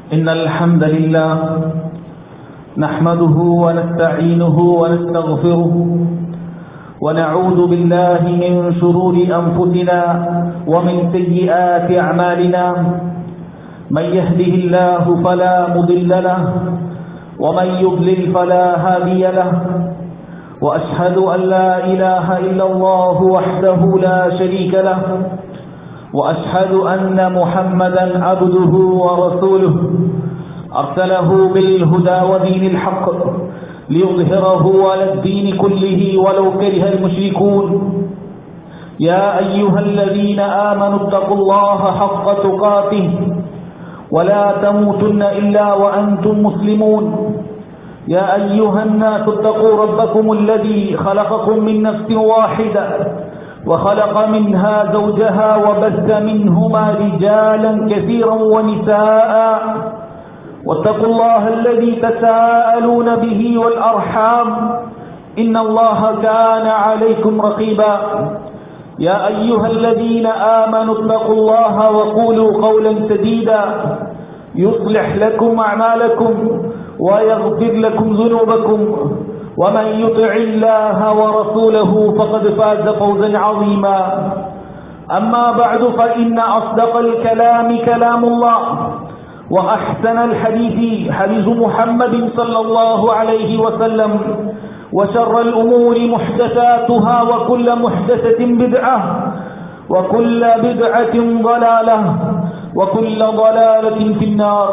إن الحمد لله نحمده ونستعينه ونستغفره ونعوذ بالله من شرور أنفسنا ومن سيئات أعمالنا من يهده الله فلا مضل له ومن يضلل فلا هادي له وأشهد أن لا إله إلا الله وحده لا شريك له وأشهد أن محمدا عبده ورسوله أرسله بالهدى ودين الحق ليظهره على الدين كله ولو كره المشركون يا أيها الذين آمنوا اتقوا الله حق تقاته ولا تموتن إلا وأنتم مسلمون يا أيها الناس اتقوا ربكم الذي خلقكم من نفس واحدة وخلق منها زوجها وبث منهما رجالا كثيرا ونساء واتقوا الله الذي تساءلون به والأرحام إن الله كان عليكم رقيبا يا أيها الذين آمنوا اتقوا الله وقولوا قولا سديدا يصلح لكم أعمالكم ويغفر لكم ذنوبكم ومن يطع الله ورسوله فقد فاز فوزا عظيما أما بعد فإن أصدق الكلام كلام الله وأحسن الحديث حديث محمد صلى الله عليه وسلم وشر الأمور محدثاتها وكل محدثة بدعة وكل بدعة ضلالة وكل ضلالة في النار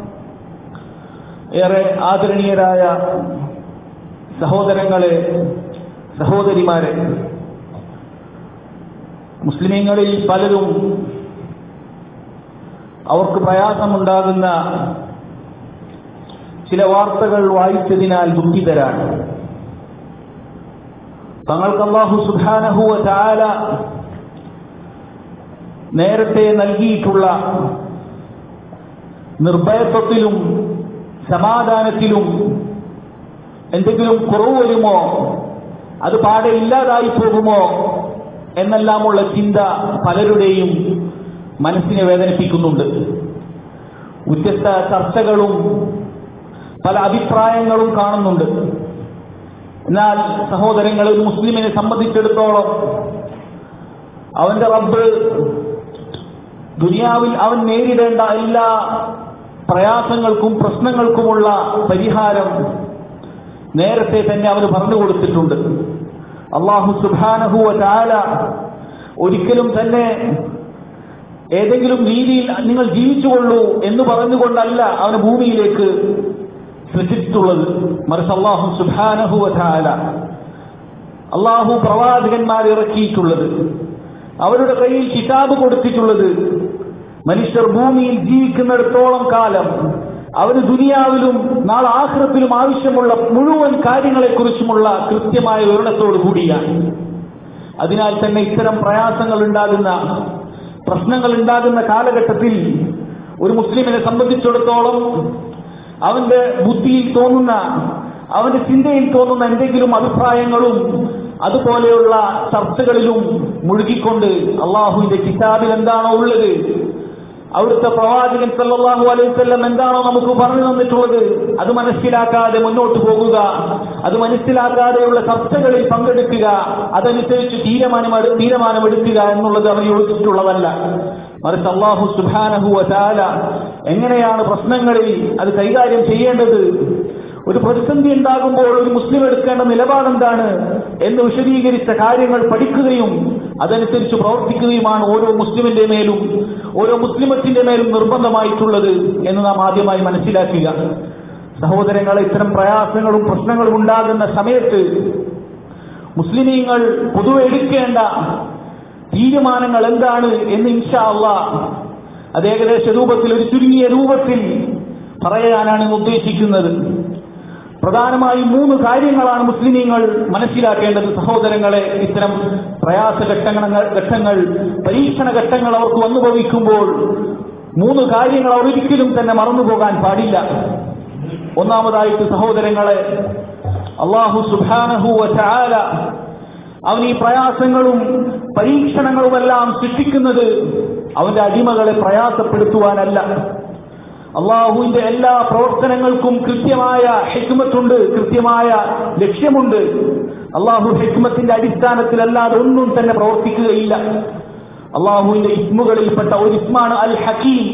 ഏറെ ആദരണീയരായ സഹോദരങ്ങളെ സഹോദരിമാരെ മുസ്ലിമീങ്ങളിൽ പലരും അവർക്ക് പ്രയാസമുണ്ടാകുന്ന ചില വാർത്തകൾ വായിച്ചതിനാൽ ദുഃഖിതരാണ് തങ്ങൾക്ക് അള്ളാഹു സുഖാനഹുവ ചാല നേരത്തെ നൽകിയിട്ടുള്ള നിർഭയത്വത്തിലും സമാധാനത്തിലും എന്തെങ്കിലും കുറവ് വരുമോ അത് പാടെ ഇല്ലാതായി പോകുമോ എന്നെല്ലാമുള്ള ചിന്ത പലരുടെയും മനസ്സിനെ വേദനിപ്പിക്കുന്നുണ്ട് വ്യത്യസ്ത ചർച്ചകളും പല അഭിപ്രായങ്ങളും കാണുന്നുണ്ട് എന്നാൽ സഹോദരങ്ങൾ ഒരു മുസ്ലിമിനെ സംബന്ധിച്ചിടത്തോളം അവന്റെ റബ്ബ് ദുനിയാവിൽ അവൻ നേരിടേണ്ട എല്ലാ പ്രയാസങ്ങൾക്കും പ്രശ്നങ്ങൾക്കുമുള്ള പരിഹാരം നേരത്തെ തന്നെ അവന് പറഞ്ഞു കൊടുത്തിട്ടുണ്ട് അള്ളാഹു സുബാനഹുവ ചാല ഒരിക്കലും തന്നെ ഏതെങ്കിലും രീതിയിൽ നിങ്ങൾ ജീവിച്ചുകൊള്ളൂ എന്ന് പറഞ്ഞുകൊണ്ടല്ല അവന് ഭൂമിയിലേക്ക് സൃഷ്ടിച്ചിട്ടുള്ളത് മറിച്ച് അള്ളാഹു സുബാനഹുവ ചാല അള്ളാഹു പ്രവാചകന്മാർ ഇറക്കിയിട്ടുള്ളത് അവരുടെ കയ്യിൽ കിതാബ് കൊടുത്തിട്ടുള്ളത് മനുഷ്യർ ഭൂമിയിൽ ജീവിക്കുന്നിടത്തോളം കാലം അവന് ദുനിയാവിലും നാളെ ആഹ്റത്തിലും ആവശ്യമുള്ള മുഴുവൻ കാര്യങ്ങളെക്കുറിച്ചുമുള്ള കൃത്യമായ വിവരണത്തോടു കൂടിയാണ് അതിനാൽ തന്നെ ഇത്തരം പ്രയാസങ്ങൾ ഉണ്ടാകുന്ന പ്രശ്നങ്ങൾ ഉണ്ടാകുന്ന കാലഘട്ടത്തിൽ ഒരു മുസ്ലിമിനെ സംബന്ധിച്ചിടത്തോളം അവന്റെ ബുദ്ധിയിൽ തോന്നുന്ന അവന്റെ ചിന്തയിൽ തോന്നുന്ന എന്തെങ്കിലും അഭിപ്രായങ്ങളും അതുപോലെയുള്ള ചർച്ചകളിലും മുഴുകിക്കൊണ്ട് അള്ളാഹുവിന്റെ കിതാബിൽ എന്താണോ ഉള്ളത് അവിടുത്തെ പ്രവാചകൻ സല്ലാഹു അലൈവല്ലം എന്താണോ നമുക്ക് പറഞ്ഞു തന്നിട്ടുള്ളത് അത് മനസ്സിലാക്കാതെ മുന്നോട്ട് പോകുക അത് മനസ്സിലാക്കാതെയുള്ള ചർച്ചകളിൽ പങ്കെടുക്കുക അതനുസരിച്ച് തീരുമാനം തീരുമാനമെടുക്കുക എന്നുള്ളത് അവന് യോജിച്ചിട്ടുള്ളതല്ല മറിച്ച് അള്ളാഹു സുബാനഹു അതാല എങ്ങനെയാണ് പ്രശ്നങ്ങളിൽ അത് കൈകാര്യം ചെയ്യേണ്ടത് ഒരു പ്രതിസന്ധി ഉണ്ടാകുമ്പോൾ ഒരു മുസ്ലിം എടുക്കേണ്ട നിലപാട് എന്താണ് എന്ന് വിശദീകരിച്ച കാര്യങ്ങൾ പഠിക്കുകയും അതനുസരിച്ച് പ്രവർത്തിക്കുകയുമാണ് ഓരോ മുസ്ലിമിന്റെ മേലും ഓരോ മുസ്ലിമത്തിന്റെ മേലും നിർബന്ധമായിട്ടുള്ളത് എന്ന് നാം ആദ്യമായി മനസ്സിലാക്കുക സഹോദരങ്ങളെ ഇത്തരം പ്രയാസങ്ങളും പ്രശ്നങ്ങളും ഉണ്ടാകുന്ന സമയത്ത് മുസ്ലിമീങ്ങൾ പൊതുവെ എടുക്കേണ്ട തീരുമാനങ്ങൾ എന്താണ് എന്ന് ഇൻഷാ അള്ളാ അത് ഏകദേശ രൂപത്തിൽ ഒരു ചുരുങ്ങിയ രൂപത്തിൽ പറയാനാണ് ഉദ്ദേശിക്കുന്നത് പ്രധാനമായും മൂന്ന് കാര്യങ്ങളാണ് മുസ്ലിമീങ്ങൾ മനസ്സിലാക്കേണ്ടത് സഹോദരങ്ങളെ ഇത്തരം പ്രയാസ ഘട്ടങ്ങൾ ഘട്ടങ്ങൾ പരീക്ഷണ ഘട്ടങ്ങൾ അവർക്ക് വന്നു ഭവിക്കുമ്പോൾ മൂന്ന് കാര്യങ്ങൾ അവർ ഒരിക്കലും തന്നെ മറന്നുപോകാൻ പാടില്ല ഒന്നാമതായിട്ട് സഹോദരങ്ങളെ അള്ളാഹു സുബാനഹു വചാല അവൻ ഈ പ്രയാസങ്ങളും പരീക്ഷണങ്ങളുമെല്ലാം സൃഷ്ടിക്കുന്നത് അവന്റെ അടിമകളെ പ്രയാസപ്പെടുത്തുവാനല്ല അള്ളാഹുവിന്റെ എല്ലാ പ്രവർത്തനങ്ങൾക്കും കൃത്യമായ ഹിക്മത്തുണ്ട് കൃത്യമായ ലക്ഷ്യമുണ്ട് അള്ളാഹു ഹിക്മത്തിന്റെ അടിസ്ഥാനത്തിലല്ലാതെ ഒന്നും തന്നെ പ്രവർത്തിക്കുകയില്ല അള്ളാഹുവിന്റെ ഇസ്മുകളിൽപ്പെട്ട ഒരു ഇസ്മാണ് അൽ ഹക്കീം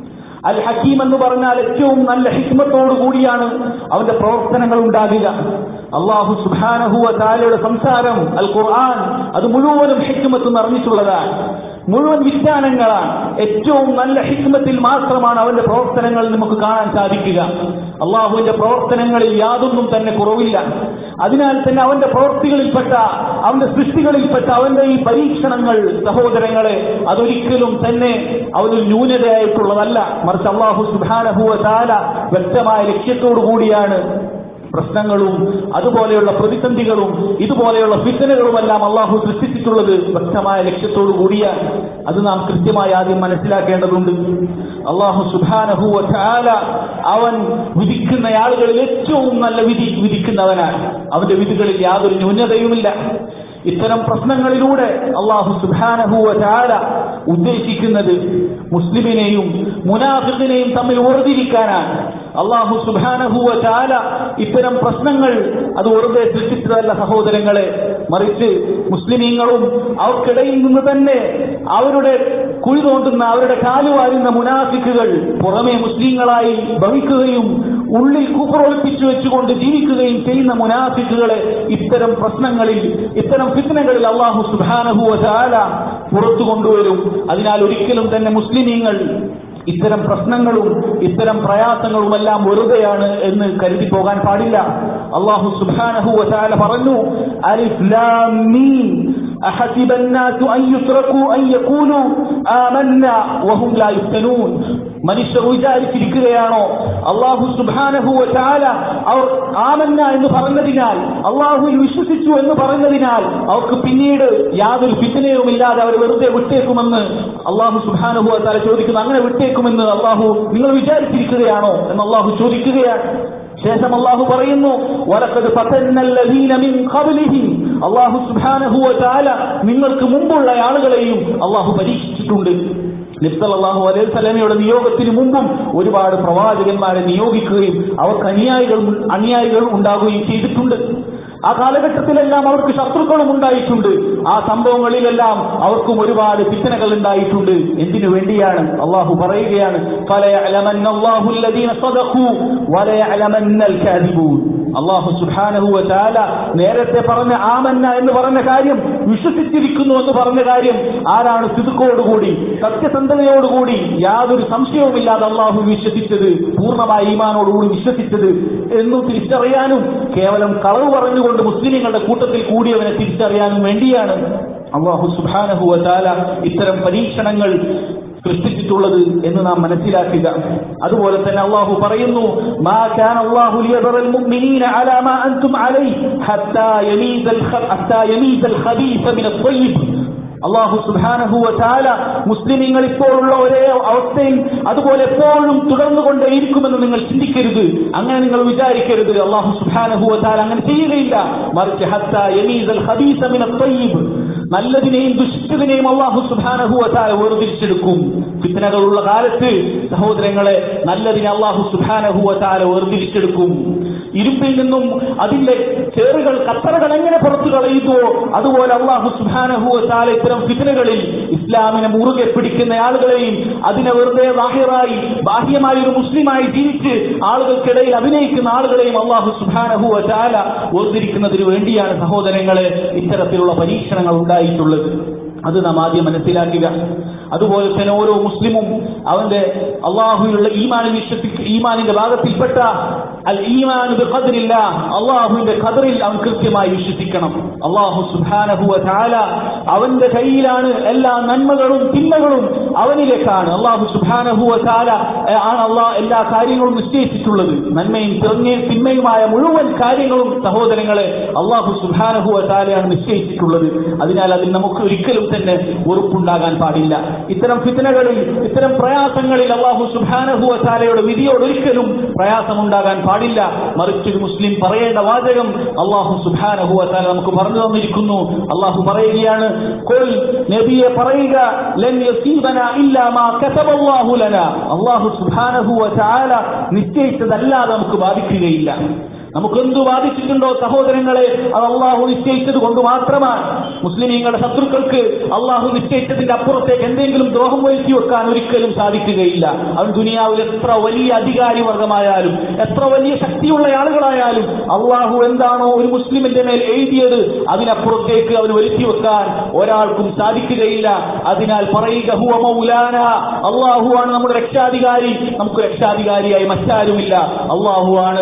അൽ ഹക്കീം എന്ന് പറഞ്ഞാൽ ഏറ്റവും നല്ല ഹിക്മത്തോടു കൂടിയാണ് അവന്റെ പ്രവർത്തനങ്ങൾ ഉണ്ടാകുക അള്ളാഹു സുബാനഹുവ താലയുടെ സംസാരം അൽ ഖുർആൻ അത് മുഴുവനും ഹിക്മത്ത് നിറഞ്ഞിട്ടുള്ളതാണ് മുഴുവൻ വിജ്ഞാനങ്ങളാണ് ഏറ്റവും നല്ല ഹിക്മത്തിൽ മാത്രമാണ് അവന്റെ പ്രവർത്തനങ്ങൾ നമുക്ക് കാണാൻ സാധിക്കുക അള്ളാഹുവിന്റെ പ്രവർത്തനങ്ങളിൽ യാതൊന്നും തന്നെ കുറവില്ല അതിനാൽ തന്നെ അവന്റെ പ്രവൃത്തികളിൽപ്പെട്ട അവന്റെ സൃഷ്ടികളിൽപ്പെട്ട അവന്റെ ഈ പരീക്ഷണങ്ങൾ സഹോദരങ്ങളെ അതൊരിക്കലും തന്നെ അവനൊരു ന്യൂനതയായിട്ടുള്ളതല്ല മറിച്ച് അള്ളാഹു സുബാനഹുവ താല വ്യക്തമായ ലക്ഷ്യത്തോടു കൂടിയാണ് പ്രശ്നങ്ങളും അതുപോലെയുള്ള പ്രതിസന്ധികളും ഇതുപോലെയുള്ള ഫിത്തനകളുമെല്ലാം അള്ളാഹു സൃഷ്ടിച്ചിട്ടുള്ളത് വ്യക്തമായ ലക്ഷ്യത്തോടു കൂടിയാണ് അത് നാം കൃത്യമായി ആദ്യം മനസ്സിലാക്കേണ്ടതുണ്ട് അള്ളാഹു സുബാനഹുവ ചാല അവൻ വിധിക്കുന്ന ആളുകളിൽ ഏറ്റവും നല്ല വിധി വിധിക്കുന്നവനാണ് അവന്റെ വിധികളിൽ യാതൊരു ന്യൂനതയുമില്ല ഇത്തരം പ്രശ്നങ്ങളിലൂടെ അള്ളാഹു സുബാനഹുവ ചാല ഉദ്ദേശിക്കുന്നത് മുസ്ലിമിനെയും മുനാഫിഖിനെയും തമ്മിൽ വേർതിരിക്കാനാണ് അള്ളാഹു സുബാനഹുവ ചാല ഇത്തരം പ്രശ്നങ്ങൾ അത് വെറുതെ സൃഷ്ടിച്ചതല്ല സഹോദരങ്ങളെ മറിച്ച് മുസ്ലിമീങ്ങളും അവർക്കിടയിൽ നിന്ന് തന്നെ അവരുടെ കുഴി തോണ്ടുന്ന അവരുടെ കാലുവാരുന്ന മുനാഫിക്കുകൾ പുറമെ മുസ്ലിങ്ങളായി ഭവിക്കുകയും ഉള്ളിൽ കുപ്പറൊളിപ്പിച്ചു വെച്ചുകൊണ്ട് ജീവിക്കുകയും ചെയ്യുന്ന മുനാഫിക്കുകളെ ഇത്തരം പ്രശ്നങ്ങളിൽ ഇത്തരം ഫിത്നകളിൽ അള്ളാഹു സുബാനഹുവ ചാല പുറത്തു കൊണ്ടുവരും അതിനാൽ ഒരിക്കലും തന്നെ മുസ്ലിമീങ്ങൾ ഇത്തരം പ്രശ്നങ്ങളും ഇത്തരം പ്രയാസങ്ങളുമെല്ലാം വെറുതെയാണ് എന്ന് കരുതി പോകാൻ പാടില്ല അള്ളാഹു സുബാനഹു വചാല പറഞ്ഞു അലിഫ് ലാം മീം أحسب الناس أن يتركوا أن يقولوا آمنا وهم لا يفتنون മനുഷ്യർ വിചാരിച്ചിരിക്കുകയാണോ അള്ളാഹു സുബാനഹു ചാല അവർ ആമന്ന എന്ന് പറഞ്ഞതിനാൽ അള്ളാഹുവിൽ വിശ്വസിച്ചു എന്ന് പറഞ്ഞതിനാൽ അവർക്ക് പിന്നീട് യാതൊരു ഫിത്തനയുമില്ലാതെ അവർ വെറുതെ വിട്ടേക്കുമെന്ന് അള്ളാഹു സുബാനഹു ചാല ചോദിക്കുന്നു അങ്ങനെ വിട്ടേക്കുമെന്ന് അള്ളാഹു നിങ്ങൾ വിചാരിച്ചിരിക്കുകയാണോ എന്ന് അള്ളാഹു ചോദിക്കുകയാണ് ശേഷം അള്ളാഹു പറയുന്നു വലക്കത് അള്ളാഹു സുബാനഹു ചാല നിങ്ങൾക്ക് മുമ്പുള്ള ആളുകളെയും അള്ളാഹു പരീക്ഷിച്ചിട്ടുണ്ട് നിസ്സലാഹു അലൈഹി സ്വലമയുടെ നിയോഗത്തിന് മുമ്പും ഒരുപാട് പ്രവാചകന്മാരെ നിയോഗിക്കുകയും അവർക്ക് അനുയായികൾ അനുയായികൾ ഉണ്ടാകുകയും ചെയ്തിട്ടുണ്ട് ആ കാലഘട്ടത്തിലെല്ലാം അവർക്ക് ശത്രുക്കളും ഉണ്ടായിട്ടുണ്ട് ആ സംഭവങ്ങളിലെല്ലാം അവർക്കും ഒരുപാട് ഫിത്തനകൾ ഉണ്ടായിട്ടുണ്ട് എന്തിനു വേണ്ടിയാണ് അള്ളാഹു പറയുകയാണ് അള്ളാഹു സുഹാനഹു ചാല നേരത്തെ പറഞ്ഞ ആമന്ന എന്ന് പറഞ്ഞ കാര്യം വിശ്വസിച്ചിരിക്കുന്നു എന്ന് പറഞ്ഞ കാര്യം ആരാണ് സിതുക്കോടുകൂടി സത്യസന്ധതയോടുകൂടി യാതൊരു സംശയവുമില്ലാതെ അള്ളാഹു വിശ്വസിച്ചത് പൂർണ്ണമായ ഈമാനോടുകൂടി വിശ്വസിച്ചത് എന്നു തിരിച്ചറിയാനും കേവലം കളവ് പറഞ്ഞുകൊണ്ട് മുസ്ലിങ്ങളുടെ കൂട്ടത്തിൽ കൂടിയവനെ തിരിച്ചറിയാനും വേണ്ടിയാണ് അള്ളാഹു സുബാനഹുവ ചാല ഇത്തരം പരീക്ഷണങ്ങൾ സൃഷ്ടിച്ചിട്ടുള്ളത് എന്ന് നാം മനസ്സിലാക്കുക അതുപോലെ തന്നെ അള്ളാഹു പറയുന്നു മാ കാന അല്ലാഹു ലിയദറൽ മുഅ്മിനീന അലാ മാ അൻതും അലൈഹി ഹത്താ യമീസൽ ഹത്താ യമീസൽ ഖബീസ മിന ത്വയ്യിബ് അള്ളാഹു സുബാനഹുവ ചാല മുസ്ലിമീങ്ങൾ ഇപ്പോഴുള്ള ഒരേ അവസ്ഥയിൽ അതുപോലെ എപ്പോഴും തുടർന്നുകൊണ്ടേയിരിക്കുമെന്ന് നിങ്ങൾ ചിന്തിക്കരുത് അങ്ങനെ നിങ്ങൾ വിചാരിക്കരുത് അള്ളാഹു സുബാനഹുവ ചാല അങ്ങനെ ചെയ്യുകയില്ല മറിച്ച് ഹത്ത യമീസൽ ഹബീസ മിന ത്വയ്യിബ് നല്ലതിനെയും ദുഷിച്ചതിനെയും അള്ളാഹു സുബാനഹുവ ചാല വേർതിരിച്ചെടുക്കും ഫിത്തനകളുള്ള കാലത്ത് സഹോദരങ്ങളെ നല്ലതിനെ അള്ളാഹു സുബാനഹുവ ചാല വേർതിരിച്ചെടുക്കും ഇരുമ്പിൽ നിന്നും അതിന്റെ ചേറുകൾ കത്തറകൾ എങ്ങനെ പുറത്തു കളയുന്നുവോ അതുപോലെ അള്ളാഹു സുബാനഹുവ ചാല ഇത്തരം ഫിത്തനകളിൽ ഇസ്ലാമിനെ മുറുകെ പിടിക്കുന്ന ആളുകളെയും അതിനെ വെറുതെ ബാഹ്യമായി ബാഹ്യമായ ഒരു മുസ്ലിമായി ജീവിച്ച് ആളുകൾക്കിടയിൽ അഭിനയിക്കുന്ന ആളുകളെയും അള്ളാഹു സുബാനഹു ചാല വേർതിരിക്കുന്നതിന് വേണ്ടിയാണ് സഹോദരങ്ങളെ ഇത്തരത്തിലുള്ള പരീക്ഷണങ്ങൾ ഉണ്ടായിട്ടുള്ളത് അത് നാം ആദ്യം മനസ്സിലാക്കുക അതുപോലെ തന്നെ ഓരോ മുസ്ലിമും അവന്റെ അള്ളാഹുവിലുള്ള ഈമാനിൽ വിശ്വസിക്ക ഈമാനിന്റെ ഭാഗത്തിൽപ്പെട്ട അൽ ഈമാൻ ഖദറില്ല അള്ളാഹുവിന്റെ ഖദറിൽ അവൻ കൃത്യമായി വിശ്വസിക്കണം അള്ളാഹു സുബാനഹുവ ചാല അവന്റെ കയ്യിലാണ് എല്ലാ നന്മകളും തിന്മകളും അവനിലേക്കാണ് അള്ളാഹു സുബാനഹുവ ചാല ആണ് അള്ളാഹ് എല്ലാ കാര്യങ്ങളും നിശ്ചയിച്ചിട്ടുള്ളത് നന്മയും തിറങ്ങയും തിന്മയുമായ മുഴുവൻ കാര്യങ്ങളും സഹോദരങ്ങളെ അള്ളാഹു സുബാനഹുവ ചാലയാണ് നിശ്ചയിച്ചിട്ടുള്ളത് അതിനാൽ അതിൽ നമുക്ക് ഒരിക്കലും തന്നെ ഉറപ്പുണ്ടാകാൻ പാടില്ല ഇത്തരം ഫിത്തനകളിൽ ഇത്തരം പ്രയാസങ്ങളിൽ അള്ളാഹു സുബാനഹുവ ചാലയുടെ വിധിയോട് ഒരിക്കലും പ്രയാസമുണ്ടാകാൻ പാടില്ല മറിച്ച് ഒരു മുസ്ലിം പറയേണ്ട വാചകം അള്ളാഹു സുബാനഹുവ ചാല നമുക്ക് പറഞ്ഞു തന്നിരിക്കുന്നു അള്ളാഹു പറയുകയാണ് ഖുൽ നബിയെ പറയുക ലൻ യസീബന ഇല്ലാ മാ കതബല്ലാഹു ലനാ അല്ലാഹു സുബ്ഹാനഹു വ തആല നിശ്ചയിച്ചതല്ലാതെ നമുക്ക് ബാധിക്കുകയില്ല നമുക്കെന്തു ബാധിച്ചിട്ടുണ്ടോ സഹോദരങ്ങളെ അത് അള്ളാഹു നിശ്ചയിച്ചത് കൊണ്ട് മാത്രമാണ് മുസ്ലിമീങ്ങളുടെ ശത്രുക്കൾക്ക് അള്ളാഹു നിശ്ചയിച്ചതിന്റെ അപ്പുറത്തേക്ക് എന്തെങ്കിലും ദ്രോഹം വരുത്തി വെക്കാൻ ഒരിക്കലും സാധിക്കുകയില്ല അവൻ ദുനിയാവിൽ എത്ര വലിയ അധികാരി വർഗമായാലും എത്ര വലിയ ശക്തിയുള്ള ആളുകളായാലും അള്ളാഹു എന്താണോ ഒരു മുസ്ലിമിന്റെ മേൽ എഴുതിയത് അതിനപ്പുറത്തേക്ക് അവൻ വരുത്തി വെക്കാൻ ഒരാൾക്കും സാധിക്കുകയില്ല അതിനാൽ പറയുക ഹുവ മൗലാന അള്ളാഹു ആണ് നമ്മുടെ രക്ഷാധികാരി നമുക്ക് രക്ഷാധികാരിയായി മറ്റാരുമില്ല അള്ളാഹു ആണ്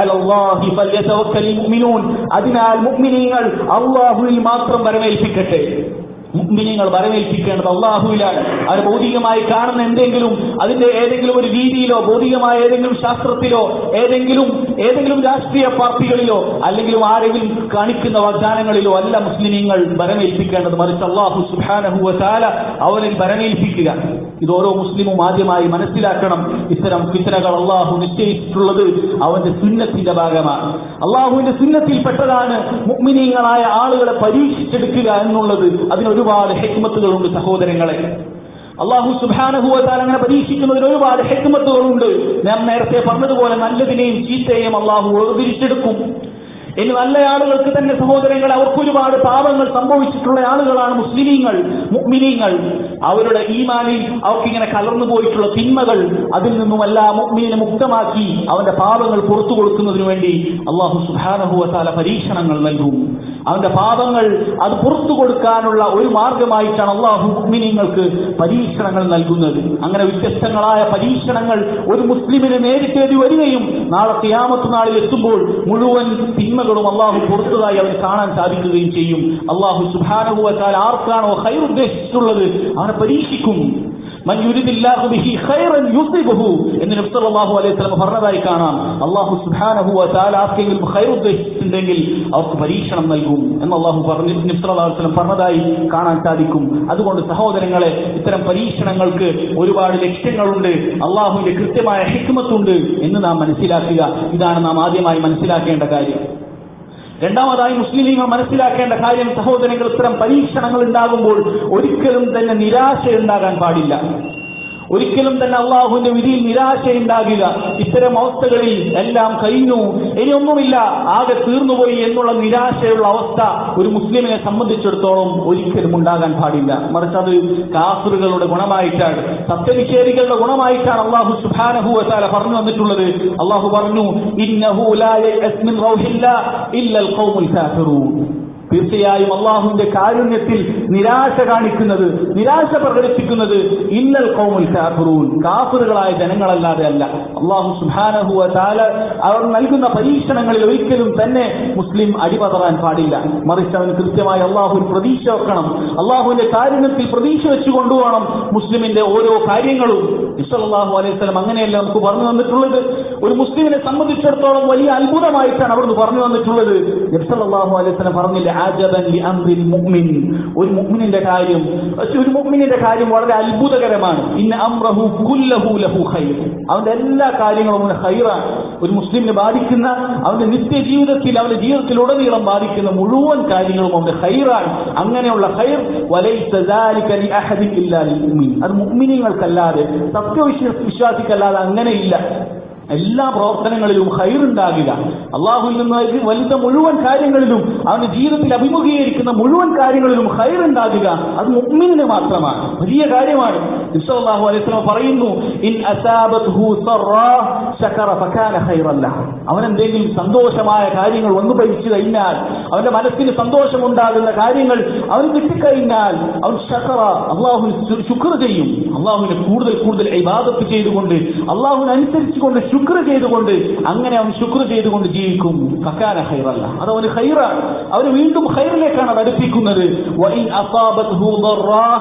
അതിനാൽ മുഅ്മിനീങ്ങൾ അള്ളാഹുവിൽ മാത്രം വരമേൽപ്പിക്കട്ടെ മുഗ്മിനിങ്ങൾ വരവേൽപ്പിക്കേണ്ടത് അള്ളാഹുവിലാണ് അവർ ഭൗതികമായി കാണുന്ന എന്തെങ്കിലും അതിന്റെ ഏതെങ്കിലും ഒരു രീതിയിലോ ഭൗതികമായ ഏതെങ്കിലും ശാസ്ത്രത്തിലോ ഏതെങ്കിലും ഏതെങ്കിലും രാഷ്ട്രീയ പാർട്ടികളിലോ അല്ലെങ്കിലും ആരെങ്കിലും കാണിക്കുന്ന വാഗ്ദാനങ്ങളിലോ അല്ല മുസ്ലിമീങ്ങൾ വരമേൽപ്പിക്കേണ്ടത് മറിച്ച് അള്ളാഹു സുഹാനഹുവ താല അവനിൽ വരമേൽപ്പിക്കുക ഇത് ഓരോ മുസ്ലിമും ആദ്യമായി മനസ്സിലാക്കണം ഇത്തരം ഫിത്തനകൾ അള്ളാഹു നിശ്ചയിച്ചിട്ടുള്ളത് അവന്റെ സുന്നത്തിന്റെ ഭാഗമാണ് അള്ളാഹുവിന്റെ സുന്നത്തിൽപ്പെട്ടതാണ് മുഗ്മിനീങ്ങളായ ആളുകളെ പരീക്ഷിച്ചെടുക്കുക എന്നുള്ളത് അതിനൊരു ഒരുപാട് ഹെക്മത്തുകളുണ്ട് സഹോദരങ്ങളെ അള്ളാഹു സുബാനഹുവത്താൽ അങ്ങനെ പരീക്ഷിക്കുന്നതിന് ഒരുപാട് ഹെക്മത്തുകളുണ്ട് ഞാൻ നേരത്തെ പറഞ്ഞതുപോലെ നല്ലതിനെയും ചീത്തയെയും അള്ളാഹു വേർതിരിച്ചെടുക്കും ഇനി നല്ല ആളുകൾക്ക് തന്നെ സഹോദരങ്ങൾ അവർക്ക് ഒരുപാട് പാപങ്ങൾ സംഭവിച്ചിട്ടുള്ള ആളുകളാണ് മുസ്ലിമീങ്ങൾ മുഗ്മിനീങ്ങൾ അവരുടെ ഈമാനിൽ അവർക്ക് ഇങ്ങനെ കലർന്നു പോയിട്ടുള്ള തിന്മകൾ അതിൽ നിന്നുമല്ല മുഗ്മീനെ മുക്തമാക്കി അവന്റെ പാപങ്ങൾ പുറത്തു കൊടുക്കുന്നതിന് വേണ്ടി അള്ളാഹു സുഹാനഹുവത്താല പരീക്ഷണങ്ങൾ നൽകും അവന്റെ പാപങ്ങൾ അത് പുറത്തു കൊടുക്കാനുള്ള ഒരു മാർഗമായിട്ടാണ് അള്ളാഹു മുഗ്മിനീങ്ങൾക്ക് പരീക്ഷണങ്ങൾ നൽകുന്നത് അങ്ങനെ വ്യത്യസ്തങ്ങളായ പരീക്ഷണങ്ങൾ ഒരു മുസ്ലിമിന് നേരിട്ടേതി വരികയും നാളെ ക്യാമത്ത് നാളിൽ എത്തുമ്പോൾ മുഴുവൻ തിന്മകളും അള്ളാഹു പുറത്തതായി അവന് കാണാൻ സാധിക്കുകയും ചെയ്യും അള്ളാഹു സുഭാനഹുവത്താൽ ആർക്കാണോ ഹൈർ ഉദ്ദേശിച്ചിട്ടുള്ളത് അവനെ പരീക്ഷിക്കും മൻ യുരിദില്ലാഹു ബിഹി ഖൈറൻ യുസിബഹു എന്ന് നബി സല്ലല്ലാഹു അലൈഹി വസല്ലം പറഞ്ഞതായി കാണാം അല്ലാഹു സുബ്ഹാനഹു വ തആല ആർക്കെങ്കിലും ഖൈർ ഉദ്ദേശിച്ചിട്ടുണ്ടെങ്കിൽ അവർക്ക് പരീക്ഷണം നൽകും എന്ന് അല്ലാഹു പറഞ്ഞു നബി സല്ലല്ലാഹു അലൈഹി വസല്ലം പറഞ്ഞതായി കാണാൻ സാധിക്കും അതുകൊണ്ട് സഹോദരങ്ങളെ ഇത്തരം പരീക്ഷണങ്ങൾക്ക് ഒരുപാട് ലക്ഷ്യങ്ങളുണ്ട് അള്ളാഹുവിന്റെ കൃത്യമായ ഹിക്മത്തുണ്ട് എന്ന് നാം മനസ്സിലാക്കുക ഇതാണ് നാം ആദ്യമായി മനസ്സിലാക്കേണ്ട കാര്യം രണ്ടാമതായി മുസ്ലിമീങ്ങൾ മനസ്സിലാക്കേണ്ട കാര്യം സഹോദരങ്ങൾ ഇത്തരം പരീക്ഷണങ്ങൾ ഉണ്ടാകുമ്പോൾ ഒരിക്കലും തന്നെ നിരാശ ഉണ്ടാകാൻ പാടില്ല ഒരിക്കലും തന്നെ അള്ളാഹുവിന്റെ വിധിയിൽ നിരാശയുണ്ടാകുക ഇത്തരം അവസ്ഥകളിൽ എല്ലാം കഴിഞ്ഞു ഇനിയൊന്നുമില്ല ആകെ തീർന്നുപോയി എന്നുള്ള നിരാശയുള്ള അവസ്ഥ ഒരു മുസ്ലിമിനെ സംബന്ധിച്ചിടത്തോളം ഒരിക്കലും ഉണ്ടാകാൻ പാടില്ല മറിച്ച് അത് കാഫറുകളുടെ ഗുണമായിട്ടാണ് സത്യനിഷേധികളുടെ ഗുണമായിട്ടാണ് അള്ളാഹു സുബാനഹുല പറഞ്ഞു വന്നിട്ടുള്ളത് അള്ളാഹു പറഞ്ഞു ഇന്നഹു ലാ യയഅസ് മിൻ റൗഹില്ലാ ഇല്ലൽ ഖൗമുൽ കാഫിറൂൻ തീർച്ചയായും അള്ളാഹുവിന്റെ കാരുണ്യത്തിൽ നിരാശ കാണിക്കുന്നത് നിരാശ പ്രകടിപ്പിക്കുന്നത് ഇന്നൽ കൗമുൽ കാഫിറൂൻ കാഫിറുകളായ ജനങ്ങളല്ലാതെ അല്ല അള്ളാഹു സുബാനഹുവ താല അവർ നൽകുന്ന പരീക്ഷണങ്ങളിൽ ഒരിക്കലും തന്നെ മുസ്ലിം അടിപതറാൻ പാടില്ല മറിച്ച് അവൻ കൃത്യമായി അള്ളാഹുവിൽ പ്രതീക്ഷ വെക്കണം അള്ളാഹുവിന്റെ കാരുണ്യത്തിൽ പ്രതീക്ഷ വെച്ചു കൊണ്ടുപോകണം മുസ്ലിമിന്റെ ഓരോ കാര്യങ്ങളും ഇസ്ലാഹു അലൈഹി സ്വലം അങ്ങനെയല്ല നമുക്ക് പറഞ്ഞു തന്നിട്ടുള്ളത് ഒരു മുസ്ലിമിനെ സംബന്ധിച്ചിടത്തോളം വലിയ അത്ഭുതമായിട്ടാണ് അവിടുന്ന് പറഞ്ഞു തന്നിട്ടുള്ളത് നബ്സല്ലാഹു അലൈഹി സ്വലം പറഞ്ഞില്ല ആജബൻ ലി അംറിൽ മുഅ്മിൻ ഒരു മുഅ്മിനിന്റെ കാര്യം പക്ഷെ ഒരു മുഅ്മിനിന്റെ കാര്യം വളരെ അത്ഭുതകരമാണ് ഇന്ന അംറഹു കുല്ലഹു ലഹു ഖൈർ അവന്റെ എല്ലാ കാര്യങ്ങളും അവന് ഖൈറാണ് ഒരു മുസ്ലിമിനെ ബാധിക്കുന്ന അവന്റെ നിത്യ ജീവിതത്തിൽ അവന്റെ ജീവിതത്തിലുടനീളം ബാധിക്കുന്ന മുഴുവൻ കാര്യങ്ങളും അവന്റെ ഖൈറാണ് അങ്ങനെയുള്ള ഖൈർ വലൈസ ذلك لأحد إلا للمؤمن അത് മുഅ്മിനീങ്ങൾക്കല്ലാതെ സത്യവിശ്വാസ വിശ്വാസിക്കല്ലാതെ അങ്ങനെയില്ല എല്ലാ പ്രവർത്തനങ്ങളിലും ഹൈറുണ്ടാകുക അള്ളാഹുവിൽ നിന്ന് വരുന്ന മുഴുവൻ കാര്യങ്ങളിലും അവന്റെ ജീവിതത്തിൽ അഭിമുഖീകരിക്കുന്ന മുഴുവൻ കാര്യങ്ങളിലും ഹൈറുണ്ടാകുക അത് മുഅ്മിനിന് മാത്രമാണ് വലിയ കാര്യമാണ് ഇസ്ലാഹു അലൈഹി പറയുന്നു ഇൻ അസാബത്ഹു സറാ ശകറ ഫകാന ഖൈറൻ ലഹു അവൻ എന്തെങ്കിലും സന്തോഷമായ കാര്യങ്ങൾ വന്നു ഭരിച്ചു കഴിഞ്ഞാൽ അവന്റെ മനസ്സിന് സന്തോഷമുണ്ടാകുന്ന കാര്യങ്ങൾ അവന് കിട്ടിക്കഴിഞ്ഞാൽ അവൻ ശകറ അള്ളാഹുവിന് ശുക്ർ ചെയ്യും അള്ളാഹുവിനെ കൂടുതൽ കൂടുതൽ ഇബാദത്ത് ചെയ്തുകൊണ്ട് അള്ളാഹുവിനെ അനുസരിച്ചുകൊണ്ട് ശുക്ർ ചെയ്തുകൊണ്ട് അങ്ങനെ അവൻ ശുക്ർ ചെയ്തുകൊണ്ട് ജീവിക്കും ഫക്കാന ഹൈറല്ല അത് അവന് ഹൈറാണ് അവന് വീണ്ടും ഹൈറിലേക്കാണ് അത് അടുപ്പിക്കുന്നത് വഇൻ അസാബത്ഹു ضراء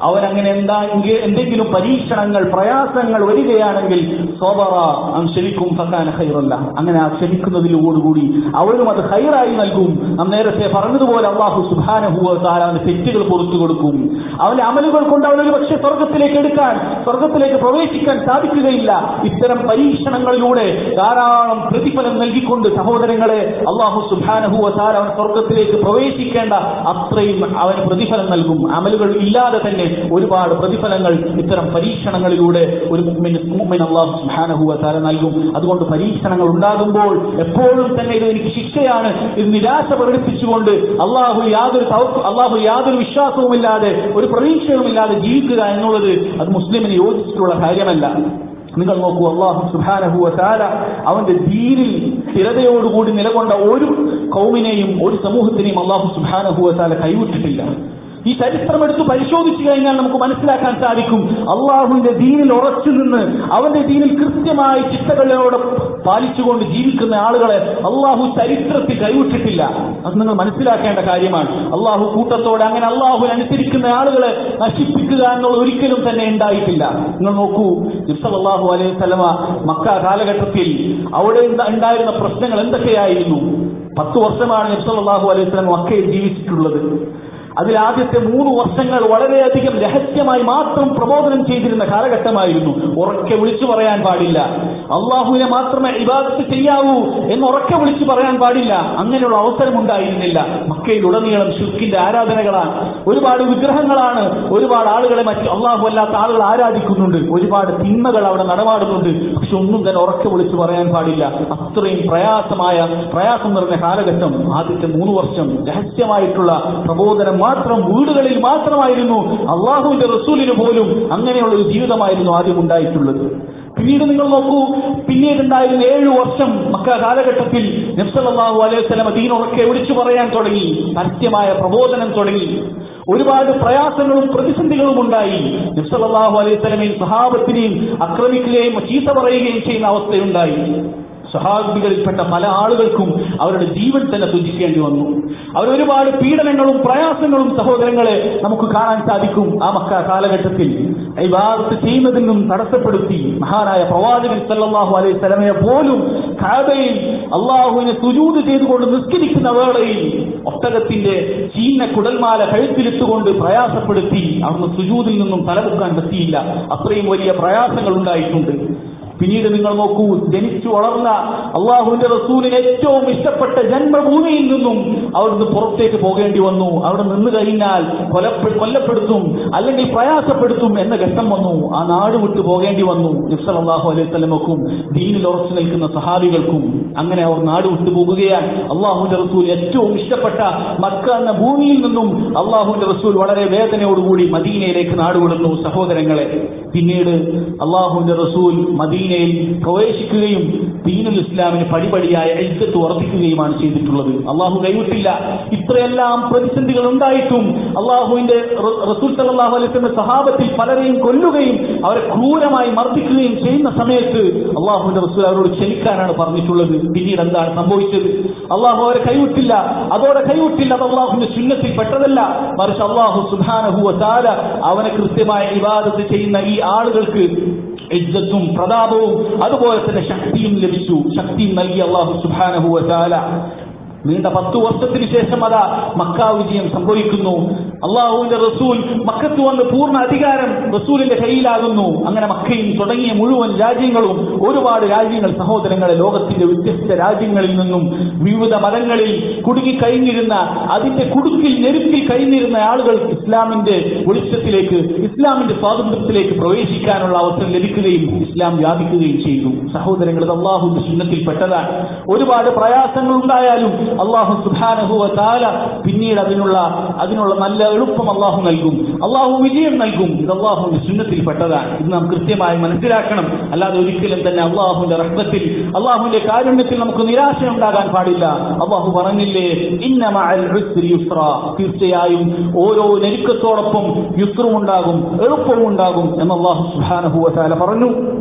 അവൻ അങ്ങനെ എന്താ എങ്കിൽ എന്തെങ്കിലും പരീക്ഷണങ്ങൾ പ്രയാസങ്ങൾ വരികയാണെങ്കിൽ സോബറ അവൻ ക്ഷമിക്കും ഫക്കാന ഹൈറല്ല അങ്ങനെ ആ ക്ഷമിക്കുന്നതിലോടുകൂടി അവരും അത് ഹൈറായി നൽകും നാം നേരത്തെ പറഞ്ഞതുപോലെ അള്ളാഹു സുബാനഹുവ അവന് തെറ്റുകൾ പുറത്തു കൊടുക്കും അവന്റെ അമലുകൾ കൊണ്ട് അവനൊരു പക്ഷെ സ്വർഗത്തിലേക്ക് എടുക്കാൻ സ്വർഗത്തിലേക്ക് പ്രവേശിക്കാൻ സാധിക്കുകയില്ല ഇത്തരം പരീക്ഷണങ്ങളിലൂടെ ധാരാളം പ്രതിഫലം നൽകിക്കൊണ്ട് സഹോദരങ്ങളെ അള്ളാഹു സുബാനഹുവ അവൻ സ്വർഗത്തിലേക്ക് പ്രവേശിക്കേണ്ട അത്രയും അവന് പ്രതിഫലം നൽകും അമലുകൾ ഇല്ലാതെ തന്നെ ഒരുപാട് പ്രതിഫലങ്ങൾ ഇത്തരം പരീക്ഷണങ്ങളിലൂടെ ഒരു മുഅ്മിന് മുഅ്മിൻ അള്ളാഹു സുബ്ഹാനഹു വതആല നൽകും അതുകൊണ്ട് പരീക്ഷണങ്ങൾ ഉണ്ടാകുമ്പോൾ എപ്പോഴും തന്നെ ഇത് എനിക്ക് ശിക്ഷയാണ് ഇത് നിരാശ പ്രകടിപ്പിച്ചുകൊണ്ട് അള്ളാഹു യാതൊരു തവ- അള്ളാഹു യാതൊരു വിശ്വാസവുമില്ലാതെ ഒരു പ്രതീക്ഷയുമില്ലാതെ ജീവിക്കുക എന്നുള്ളത് അത് മുസ്ലിമിന് യോജിച്ചിട്ടുള്ള കാര്യമല്ല നിങ്ങൾ നോക്കൂ അള്ളാഹു സുബാനഹു വതാല അവന്റെ ദീനിൽ സ്ഥിരതയോടുകൂടി നിലകൊണ്ട ഒരു കൗമിനെയും ഒരു സമൂഹത്തിനെയും അള്ളാഹു സുബാനഹു വതാല കൈവിട്ടിട്ടില്ല ഈ ചരിത്രം എടുത്ത് പരിശോധിച്ചു കഴിഞ്ഞാൽ നമുക്ക് മനസ്സിലാക്കാൻ സാധിക്കും അള്ളാഹുവിന്റെ ദീനിൽ ഉറച്ചു നിന്ന് അവന്റെ ദീനിൽ കൃത്യമായി ചിട്ടകളോടെ പാലിച്ചുകൊണ്ട് ജീവിക്കുന്ന ആളുകളെ അള്ളാഹു ചരിത്രത്തിൽ കൈവിട്ടിട്ടില്ല അത് നിങ്ങൾ മനസ്സിലാക്കേണ്ട കാര്യമാണ് അള്ളാഹു കൂട്ടത്തോടെ അങ്ങനെ അള്ളാഹു അനുസരിക്കുന്ന ആളുകളെ നശിപ്പിക്കുക എന്നുള്ള ഒരിക്കലും തന്നെ ഉണ്ടായിട്ടില്ല നിങ്ങൾ നോക്കൂ അള്ളാഹു അലൈഹി സ്വലമ മക്ക കാലഘട്ടത്തിൽ അവിടെ ഉണ്ടാ- ഉണ്ടായിരുന്ന പ്രശ്നങ്ങൾ എന്തൊക്കെയായിരുന്നു പത്ത് വർഷമാണ് നബ്സല്ലാഹു അലൈഹി സ്വലം മക്കയിൽ ജീവിച്ചിട്ടുള്ളത് അതിൽ ആദ്യത്തെ മൂന്ന് വർഷങ്ങൾ വളരെയധികം രഹസ്യമായി മാത്രം പ്രബോധനം ചെയ്തിരുന്ന കാലഘട്ടമായിരുന്നു ഉറക്കെ വിളിച്ചു പറയാൻ പാടില്ല അള്ളാഹുവിനെ മാത്രമേ ഇബാദത്ത് ചെയ്യാവൂ എന്ന് ഉറക്കെ വിളിച്ചു പറയാൻ പാടില്ല അങ്ങനെയുള്ള അവസരം ഉണ്ടായിരുന്നില്ല മക്കയിൽ ഉടനീളം ഷിർക്കിന്റെ ആരാധനകളാണ് ഒരുപാട് വിഗ്രഹങ്ങളാണ് ഒരുപാട് ആളുകളെ മറ്റ് അള്ളാഹു അല്ലാത്ത ആളുകൾ ആരാധിക്കുന്നുണ്ട് ഒരുപാട് തിന്മകൾ അവിടെ നടമാടുന്നുണ്ട് പക്ഷെ ഒന്നും തന്നെ ഉറക്കെ വിളിച്ചു പറയാൻ പാടില്ല അത്രയും പ്രയാസമായ പ്രയാസം നിറഞ്ഞ കാലഘട്ടം ആദ്യത്തെ മൂന്ന് വർഷം രഹസ്യമായിട്ടുള്ള പ്രബോധനം മാത്രം വീടുകളിൽ മാത്രമായിരുന്നു അള്ളാഹുവിന്റെ റസൂലിന് പോലും അങ്ങനെയുള്ള ഒരു ജീവിതമായിരുന്നു ആദ്യം ഉണ്ടായിട്ടുള്ളത് പിന്നീട് നിങ്ങൾ നോക്കൂ പിന്നീട് ഉണ്ടായിരുന്ന ഏഴു വർഷം മക്ക കാലഘട്ടത്തിൽ നബ്സല്ലാഹു അലൈഹി സ്വലമ ദീനുറക്കെ വിളിച്ചു പറയാൻ തുടങ്ങി പരസ്യമായ പ്രബോധനം തുടങ്ങി ഒരുപാട് പ്രയാസങ്ങളും പ്രതിസന്ധികളും ഉണ്ടായി നബ്സല്ലാഹു അലൈഹി സ്വലമയും സഹാബത്തിനെയും ആക്രമിക്കുകയും ചീത്ത പറയുകയും ചെയ്യുന്ന അവസ്ഥയുണ്ടായി സഹാബികളിൽപ്പെട്ട പല ആളുകൾക്കും അവരുടെ ജീവൻ തന്നെ തുഞ്ചിക്കേണ്ടി വന്നു അവരൊരുപാട് പീഡനങ്ങളും പ്രയാസങ്ങളും സഹോദരങ്ങളെ നമുക്ക് കാണാൻ സാധിക്കും ആ മക്ക കാലഘട്ടത്തിൽ ഇബാദത്ത് ചെയ്യുന്നതിൽ നിന്നും തടസ്സപ്പെടുത്തി മഹാനായ പ്രവാചകൻ സല്ലല്ലാഹു അലൈഹി സ്വലമയെ പോലും കാബയിൽ അള്ളാഹുവിനെ സുജൂത് ചെയ്തുകൊണ്ട് നിസ്കരിക്കുന്ന വേളയിൽ ഒട്ടകത്തിന്റെ ചീന്ന കുടൽമാല കഴുത്തിലിട്ടുകൊണ്ട് പ്രയാസപ്പെടുത്തി അവിടുന്ന് സുജൂതിൽ നിന്നും തലമുക്കാൻ പറ്റിയില്ല അത്രയും വലിയ പ്രയാസങ്ങൾ ഉണ്ടായിട്ടുണ്ട് പിന്നീട് നിങ്ങൾ നോക്കൂ ജനിച്ചു വളർന്ന അള്ളാഹുവിന്റെ റസൂലിന് ഏറ്റവും ഇഷ്ടപ്പെട്ട ജന്മഭൂമിയിൽ നിന്നും അവിടുന്ന് പുറത്തേക്ക് പോകേണ്ടി വന്നു അവിടെ നിന്ന് കഴിഞ്ഞാൽ കൊലപ്പെ- കൊല്ലപ്പെടുത്തും അല്ലെങ്കിൽ പ്രയാസപ്പെടുത്തും എന്ന ഘട്ടം വന്നു ആ നാട് വിട്ടു പോകേണ്ടി വന്നു നബ്സൽ അള്ളാഹു അലൈഹി സ്വലമക്കും ദീനിൽ ഉറച്ചു നിൽക്കുന്ന സഹാബികൾക്കും അങ്ങനെ അവർ നാട് വിട്ടു പോകുകയാൽ അള്ളാഹുവിന്റെ റസൂൽ ഏറ്റവും ഇഷ്ടപ്പെട്ട മക്ക എന്ന ഭൂമിയിൽ നിന്നും അള്ളാഹുവിന്റെ റസൂൽ വളരെ വേദനയോടുകൂടി മദീനയിലേക്ക് നാടുവിടുന്നു സഹോദരങ്ങളെ പിന്നീട് അള്ളാഹുവിന്റെ റസൂൽ മദീനയിൽ പ്രവേശിക്കുകയും ദീനുൽ ഇസ്ലാമിന് പടിപടിയായ ഐക്യത്ത് വർദ്ധിക്കുകയുമാണ് ചെയ്തിട്ടുള്ളത് അള്ളാഹു കൈവിട്ടില്ല ഇത്രയെല്ലാം പ്രതിസന്ധികൾ ഉണ്ടായിട്ടും അള്ളാഹുവിന്റെ റ- റസൂൽ സല്ലല്ലാഹു അലൈഹി വസല്ലം സഹാബത്തിൽ പലരെയും കൊല്ലുകയും അവരെ ക്രൂരമായി മർദ്ദിക്കുകയും ചെയ്യുന്ന സമയത്ത് അള്ളാഹുവിന്റെ റസൂൽ അവരോട് ക്ഷമിക്കാനാണ് പറഞ്ഞിട്ടുള്ളത് പിന്നീട് എന്താണ് സംഭവിച്ചത് അള്ളാഹു അവരെ കൈവിട്ടില്ല അതോടെ കൈവിട്ടില്ല അത് അള്ളാഹുവിന്റെ ചിഹ്നത്തിൽ പെട്ടതല്ല മറിച്ച് അള്ളാഹു സുബാനഹു താല അവനെ കൃത്യമായ ഇബാദത്ത് ചെയ്യുന്ന ഈ ആളുകൾക്ക് ഇജ്ജത്തും പ്രതാപവും അതുപോലെ തന്നെ ശക്തിയും ലഭിച്ചു ശക്തിയും നൽകി അള്ളാഹു സുബാനഹു താല നീണ്ട പത്തു വർഷത്തിന് ശേഷം അതാ മക്ക വിജയം സംഭവിക്കുന്നു അള്ളാഹുവിന്റെ റസൂൽ മക്കത്ത് വന്ന് പൂർണ്ണ അധികാരം റസൂലിന്റെ കയ്യിലാകുന്നു അങ്ങനെ മക്കയും തുടങ്ങിയ മുഴുവൻ രാജ്യങ്ങളും ഒരുപാട് രാജ്യങ്ങൾ സഹോദരങ്ങളെ ലോകത്തിന്റെ വ്യത്യസ്ത രാജ്യങ്ങളിൽ നിന്നും വിവിധ മതങ്ങളിൽ കുടുങ്ങിക്കഴിഞ്ഞിരുന്ന അതിന്റെ കുടുക്കിൽ ഞെരുക്കിൽ കഴിഞ്ഞിരുന്ന ആളുകൾ ഇസ്ലാമിന്റെ വെളിച്ചത്തിലേക്ക് ഇസ്ലാമിന്റെ സ്വാതന്ത്ര്യത്തിലേക്ക് പ്രവേശിക്കാനുള്ള അവസരം ലഭിക്കുകയും ഇസ്ലാം വ്യാപിക്കുകയും ചെയ്തു സഹോദരങ്ങൾ ഇത് അള്ളാഹുവിന്റെ ചിഹ്നത്തിൽ പെട്ടതാണ് ഒരുപാട് പ്രയാസങ്ങൾ ഉണ്ടായാലും അള്ളാഹു സുധാനഹുവ താല പിന്നീട് അതിനുള്ള അതിനുള്ള നല്ല എളുപ്പം അള്ളാഹു നൽകും അള്ളാഹു വിജയം നൽകും ഇത് അള്ളാഹുവിന്റെ ചിഹ്നത്തിൽ പെട്ടതാണ് ഇത് നാം കൃത്യമായി മനസ്സിലാക്കണം അല്ലാതെ ഒരിക്കലും തന്നെ അള്ളാഹുവിന്റെ റഹ്മത്തിൽ അള്ളാഹുവിന്റെ കാരുണ്യത്തിൽ നമുക്ക് നിരാശ ഉണ്ടാകാൻ പാടില്ല അള്ളാഹു പറഞ്ഞില്ലേ ഇന്ന മഅൽ ഉസ്രി യുസ്ര തീർച്ചയായും ഓരോ ഞെരുക്കത്തോടൊപ്പം യുസ്രും ഉണ്ടാകും എളുപ്പവും ഉണ്ടാകും എന്ന് അള്ളാഹു സുബ്ഹാനഹു വ തആല പറഞ്ഞു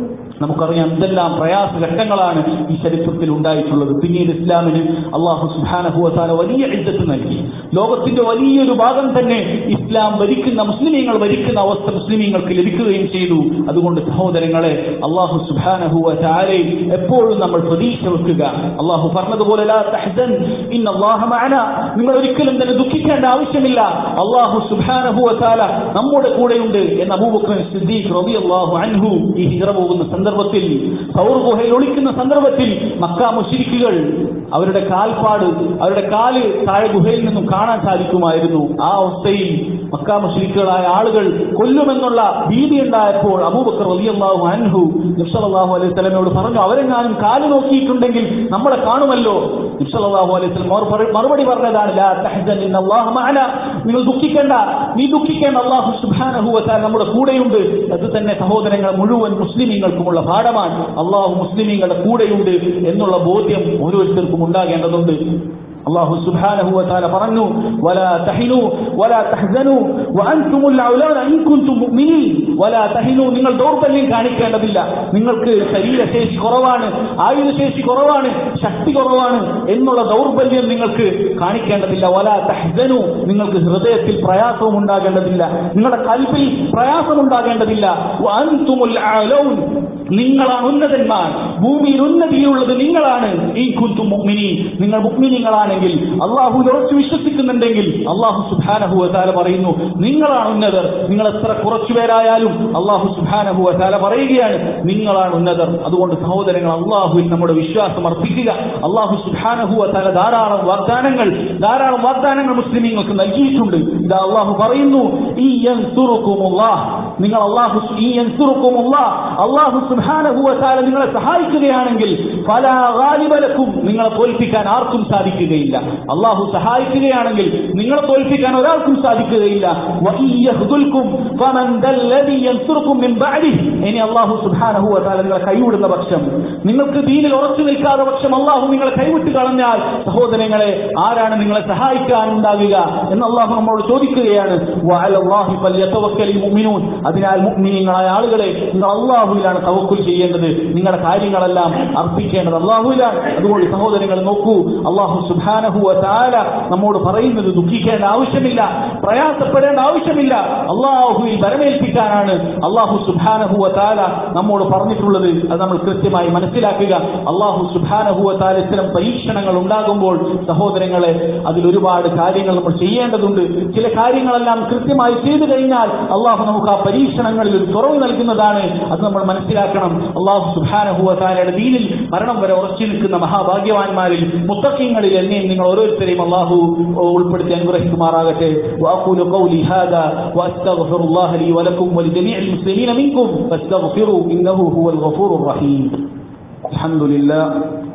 നമുക്കറിയാം എന്തെല്ലാം പ്രയാസഘട്ടങ്ങളാണ് ഈ ചരിത്രത്തിൽ ഉണ്ടായിട്ടുള്ളത് പിന്നീട് ഇസ്ലാമിന് അള്ളാഹു സുഹാനഹുവസാല വലിയ ഇജ്ജത്ത് നൽകി ലോകത്തിന്റെ വലിയൊരു ഭാഗം തന്നെ ഇസ്ലാം ഭരിക്കുന്ന മുസ്ലിമീങ്ങൾ ഭരിക്കുന്ന അവസ്ഥ മുസ്ലിമീങ്ങൾക്ക് ലഭിക്കുകയും ചെയ്തു അതുകൊണ്ട് സഹോദരങ്ങളെ അള്ളാഹു സുഹാനഹുവ ചാരെ എപ്പോഴും നമ്മൾ പ്രതീക്ഷ വെക്കുക അള്ളാഹു പറഞ്ഞതുപോലെ ലാ തഹ്സൻ ഇന്ന അല്ലാഹ മഅന നിങ്ങൾ ഒരിക്കലും തന്നെ ദുഃഖിക്കേണ്ട ആവശ്യമില്ല അള്ളാഹു സുബ്ഹാനഹു വതആല നമ്മുടെ കൂടെയുണ്ട് എന്ന് അബൂബക്കർ സിദ്ദീഖ് റളിയല്ലാഹു അൻഹു ഈ ഹിജറ പോകുന്ന സന്ദർഭത്തിൽ സൗർ ഗുഹയിൽ ഒളിക്കുന്ന സന്ദർഭത്തിൽ മക്ക മുശ്രിക്കുകൾ അവരുടെ കാൽപ്പാട് അവരുടെ കാല് താഴെ ഗുഹയിൽ നിന്നും കാണാൻ സാധിക്കുമായിരുന്നു ആ അവസ്ഥയിൽ മക്ക മുശ്രിക്കുകളായ ആളുകൾ കൊല്ലുമെന്നുള്ള ഭീതി ഉണ്ടായപ്പോൾ അബൂബക്കർ റളിയല്ലാഹു അൻഹു നബ്സല്ലാഹു അലൈഹി സ്വലമയോട് പറഞ്ഞു അവരെങ്ങാനും കാല് നോക്കിയിട്ടുണ്ടെങ്കിൽ നമ്മളെ കാണുമല്ലോ നബ്സല്ലാഹു അലൈഹി സ്വലം അവർ പറ- മറുപടി പറഞ്ഞതാണ് ലാ തഹ്സൻ ഇന്ന അല്ലാഹ മഅന നിങ്ങൾ ദുഃഖിക്കേണ്ട നീ ദുഃഖിക്കേണ്ട അള്ളാഹു സുബ്ഹാനഹു വതആല നമ്മുടെ കൂടെയുണ്ട് അത് തന്നെ സഹോദരങ്ങൾ മുഴുവൻ മുസ്ലിമീങ്ങൾക്കുമുള്ള പാഠമാണ് അള്ളാഹു മുസ്ലിമീങ്ങളുടെ കൂടെയുണ്ട് എന്നുള്ള ബോധ്യം ഓരോരുത്തർക്കും ഉണ്ടാകേണ്ടതുണ്ട് അള്ളാഹു സുബ്ഹാനഹു വതആല പറഞ്ഞു വലാ തഹിനു വലാ തഹ്സനു വഅൻതുമുൽ ഔലാന ഇൻ കുൻതും മുഅ്മിനീൻ വലാ തഹിനു നിങ്ങൾ ദൗർബല്യം കാണിക്കേണ്ടതില്ല നിങ്ങൾക്ക് ശരീരശേഷി കുറവാണ് ആയുധശേഷി കുറവാണ് ശക്തി കുറവാണ് എന്നുള്ള ദൗർബല്യം നിങ്ങൾക്ക് കാണിക്കേണ്ടതില്ല വലാ തഹ്സനു നിങ്ങൾക്ക് ഹൃദയത്തിൽ പ്രയാസവും ഉണ്ടാകേണ്ടതില്ല നിങ്ങളുടെ കൽപ്പിൽ പ്രയാസം ഉണ്ടാകേണ്ടതില്ല വഅൻതുമുൽ ഔലൗൻ നിങ്ങളാണ് ഉന്നതന്മാർ ഭൂമിയിൽ ഉന്നതിയിലുള്ളത് നിങ്ങളാണ് ഈ കുന്തു മുഗ്മിനി നിങ്ങൾ മുഗ്മിനിങ്ങളാണെങ്കിൽ അള്ളാഹു ഉറച്ചു വിശ്വസിക്കുന്നുണ്ടെങ്കിൽ അള്ളാഹു സുബാനഹു വസാല പറയുന്നു നിങ്ങളാണ് ഉന്നതർ നിങ്ങൾ എത്ര കുറച്ചുപേരായാലും അള്ളാഹു സുബാനഹു വസാല പറയുകയാണ് നിങ്ങളാണ് ഉന്നതർ അതുകൊണ്ട് സഹോദരങ്ങൾ അള്ളാഹുവിൽ നമ്മുടെ വിശ്വാസം അർപ്പിക്കുക അള്ളാഹു സുബാനഹു വസാല ധാരാളം വാഗ്ദാനങ്ങൾ ധാരാളം വാഗ്ദാനങ്ങൾ മുസ്ലിമീങ്ങൾക്ക് നൽകിയിട്ടുണ്ട് ഇതാ അള്ളാഹു പറയുന്നു ഈ യൻസുറുക്കുമുല്ലാഹ് നിങ്ങൾ അള്ളാഹു ഈ യൻസുറുക്കുമുല്ലാഹ് അള്ളാഹു സുബ്ഹാനഹു വതആല നിങ്ങളെ സഹായിക്കുകയാണെങ്കിൽ ഫലാ ഗാലിബലക്കും നിങ്ങളെ തോൽപ്പിക്കാൻ ആർക്കും സാധിക്കുകയില്ല അള്ളാഹു സഹായിക്കുകയാണെങ്കിൽ നിങ്ങളെ തോൽപ്പിക്കാൻ ഒരാൾക്കും സാധിക്കുകയില്ല വഇൻ യഹ്ദുൽക്കും ഫമൻ ദല്ലദി യൻസുറുക്കും മിൻ ബഅദിഹി ഇനി അള്ളാഹു സുബ്ഹാനഹു വതആല നിങ്ങളെ കൈവിടുന്ന പക്ഷം നിങ്ങൾക്ക് ദീനിൽ ഉറച്ചു നിൽക്കാത്ത പക്ഷം അള്ളാഹു നിങ്ങളെ കൈവിട്ട് കളഞ്ഞാൽ സഹോദരങ്ങളെ ആരാണ് നിങ്ങളെ സഹായിക്കാൻ ഉണ്ടാകുക എന്ന് അള്ളാഹു നമ്മളോട് ചോദിക്കുകയാണ് വഅലല്ലാഹി ഫല്യതവക്കലിൽ മുഅ്മിനൂൻ അതിനാൽ മുഅ്മിനീങ്ങളായ ആളുകളെ നിങ്ങൾ അള്ളാഹുവിലാണ് തവക്കുൽ ചെയ്യേണ്ടത് നിങ്ങളുടെ കാര്യങ്ങളെല്ലാം അർപ്പിക്കേണ്ടത് അള്ളാഹുവിലാണ് അതുകൊണ്ട് സഹോദരങ്ങൾ നോക്കൂ അള്ളാഹു സുബ്ഹാനഹു വതആല നമ്മോട് പറയുന്നത് ദുഃഖിക്കേണ്ട ആവശ്യമില്ല പ്രയാസപ്പെടേണ്ട ആവശ്യമില്ല അള്ളാഹുവിൽ വരമേൽപ്പിക്കാനാണ് അള്ളാഹു സുബ്ഹാനഹു വതആല നമ്മോട് പറഞ്ഞിട്ടുള്ളത് അത് നമ്മൾ കൃത്യമായി മനസ്സിലാക്കുക അള്ളാഹു സുബ്ഹാനഹു വതആല ഇത്തരം പരീക്ഷണങ്ങൾ ഉണ്ടാകുമ്പോൾ സഹോദരങ്ങളെ അതിൽ ഒരുപാട് കാര്യങ്ങൾ നമ്മൾ ചെയ്യേണ്ടതുണ്ട് ചില കാര്യങ്ങളെല്ലാം കൃത്യമായി ചെയ്തു കഴിഞ്ഞാൽ അള്ളാഹു നമുക്ക് ആ പരീക്ഷണങ്ങളിൽ ഒരു തുറവ് നൽകുന്നതാണ് അത് നമ്മൾ മനസ്സിലാക്കണം അള്ളാഹു സുബാനഹുവത്താലയുടെ ദീനിൽ മരണം വരെ ഉറച്ചു നിൽക്കുന്ന മഹാഭാഗ്യവാന്മാരിൽ മുത്തക്കിങ്ങളിൽ എന്നെയും നിങ്ങൾ ഓരോരുത്തരെയും അള്ളാഹു ഉൾപ്പെടുത്തി അനുഗ്രഹിക്കുമാറാകട്ടെ وأقول قولي هذا وأستغفر الله لي ولكم ولجميع المسلمين منكم فاستغفروا إنه هو الغفور الرحيم الحمد لله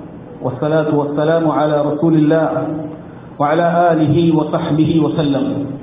والصلاة والسلام على رسول الله وعلى آله وصحبه وسلم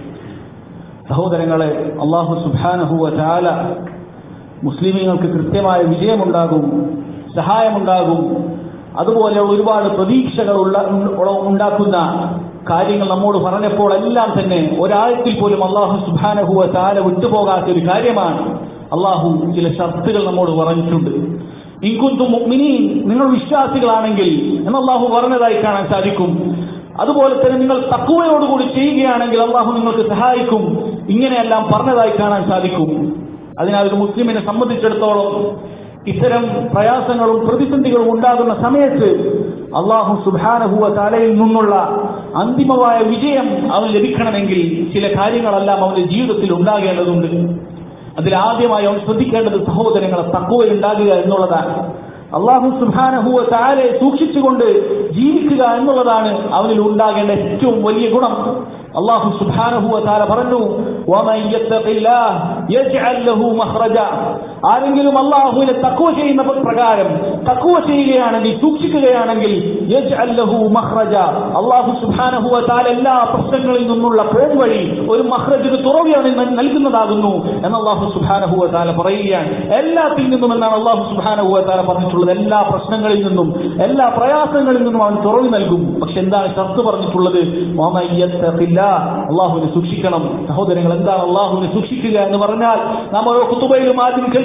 സഹോദരങ്ങളെ അള്ളാഹു സുബാനഹുവ ചാല മുസ്ലിമീങ്ങൾക്ക് കൃത്യമായ വിജയമുണ്ടാകും സഹായമുണ്ടാകും അതുപോലെ ഒരുപാട് പ്രതീക്ഷകൾ ഉള്ള ഉള്ള- ഉണ്ടാക്കുന്ന കാര്യങ്ങൾ നമ്മോട് പറഞ്ഞപ്പോൾ എല്ലാം തന്നെ ഒരാഴത്തിൽ പോലും അള്ളാഹു സുബാനഹുവ ചാല വിട്ടുപോകാത്ത ഒരു കാര്യമാണ് അള്ളാഹു ചില ഷർത്തുകൾ നമ്മോട് പറഞ്ഞിട്ടുണ്ട് ഇൻകുന്തു മുഅ്മിനീൻ നിങ്ങൾ വിശ്വാസികളാണെങ്കിൽ എന്ന് അള്ളാഹു പറഞ്ഞതായി കാണാൻ സാധിക്കും അതുപോലെ തന്നെ നിങ്ങൾ തക്കുവയോടുകൂടി ചെയ്യുകയാണെങ്കിൽ അള്ളാഹു നിങ്ങൾക്ക് സഹായിക്കും ഇങ്ങനെയെല്ലാം പറഞ്ഞതായി കാണാൻ സാധിക്കും അതിനാൽ ഒരു മുസ്ലിമിനെ സംബന്ധിച്ചിടത്തോളം ഇത്തരം പ്രയാസങ്ങളും പ്രതിസന്ധികളും ഉണ്ടാകുന്ന സമയത്ത് അള്ളാഹു സുബാനഹുവ തലയിൽ നിന്നുള്ള അന്തിമമായ വിജയം അവൻ ലഭിക്കണമെങ്കിൽ ചില കാര്യങ്ങളെല്ലാം അവന്റെ ജീവിതത്തിൽ ഉണ്ടാകേണ്ടതുണ്ട് അതിലാദ്യമായി അവൻ ശ്രദ്ധിക്കേണ്ടത് സഹോദരങ്ങളെ തക്കുവ ഉണ്ടാകുക എന്നുള്ളതാണ് അള്ളാഹു സുബാനഹുവ താരെ സൂക്ഷിച്ചുകൊണ്ട് ജീവിക്കുക എന്നുള്ളതാണ് അവനിൽ ഉണ്ടാകേണ്ട ഏറ്റവും വലിയ ഗുണം അള്ളാഹു സുബാനഹുവ താര പറഞ്ഞു "വമൻ യത്തഖില്ലാഹ് യജ്അൽ ലഹു മഖ്റജ." ആരെങ്കിലും അള്ളാഹുവിനെ തക്കുവ ചെയ്യുന്ന പ്രകാരം തക്കുവ ചെയ്യുകയാണെങ്കിൽ സൂക്ഷിക്കുകയാണെങ്കിൽ യജ്അൽ ലഹു മഖ്റജ. അള്ളാഹു സുബാനഹുവ താര എല്ലാ പ്രശ്നങ്ങളിൽ നിന്നുള്ള പോംവഴി ഒരു മഹ്റജിന് തുറവി അവന് നൽകുന്നതാകുന്നു എന്ന് അള്ളാഹു സുബാനഹുവ താല പറയുകയാണ് എല്ലാത്തിൽ നിന്നും എന്നാണ് അള്ളാഹു സുബാനഹുവ താല പറഞ്ഞിട്ടുള്ളത് എല്ലാ പ്രശ്നങ്ങളിൽ നിന്നും എല്ലാ പ്രയാസങ്ങളിൽ നിന്നും അവൻ തുറവി നൽകും പക്ഷെ എന്താണ് ഷർത്ത് പറഞ്ഞിട്ടുള്ളത് വമൻ യത്തഖില്ലാഹ്. അള്ളാഹുവിനെ സൂക്ഷിക്കണം സഹോദരങ്ങൾ എന്താണ് അള്ളാഹുവിനെ സൂക്ഷിക്കുക എന്ന് പറഞ്ഞാൽ നാം ഓരോ കുത്തുബയിലും ആദ്യം കേൾക്കുന്ന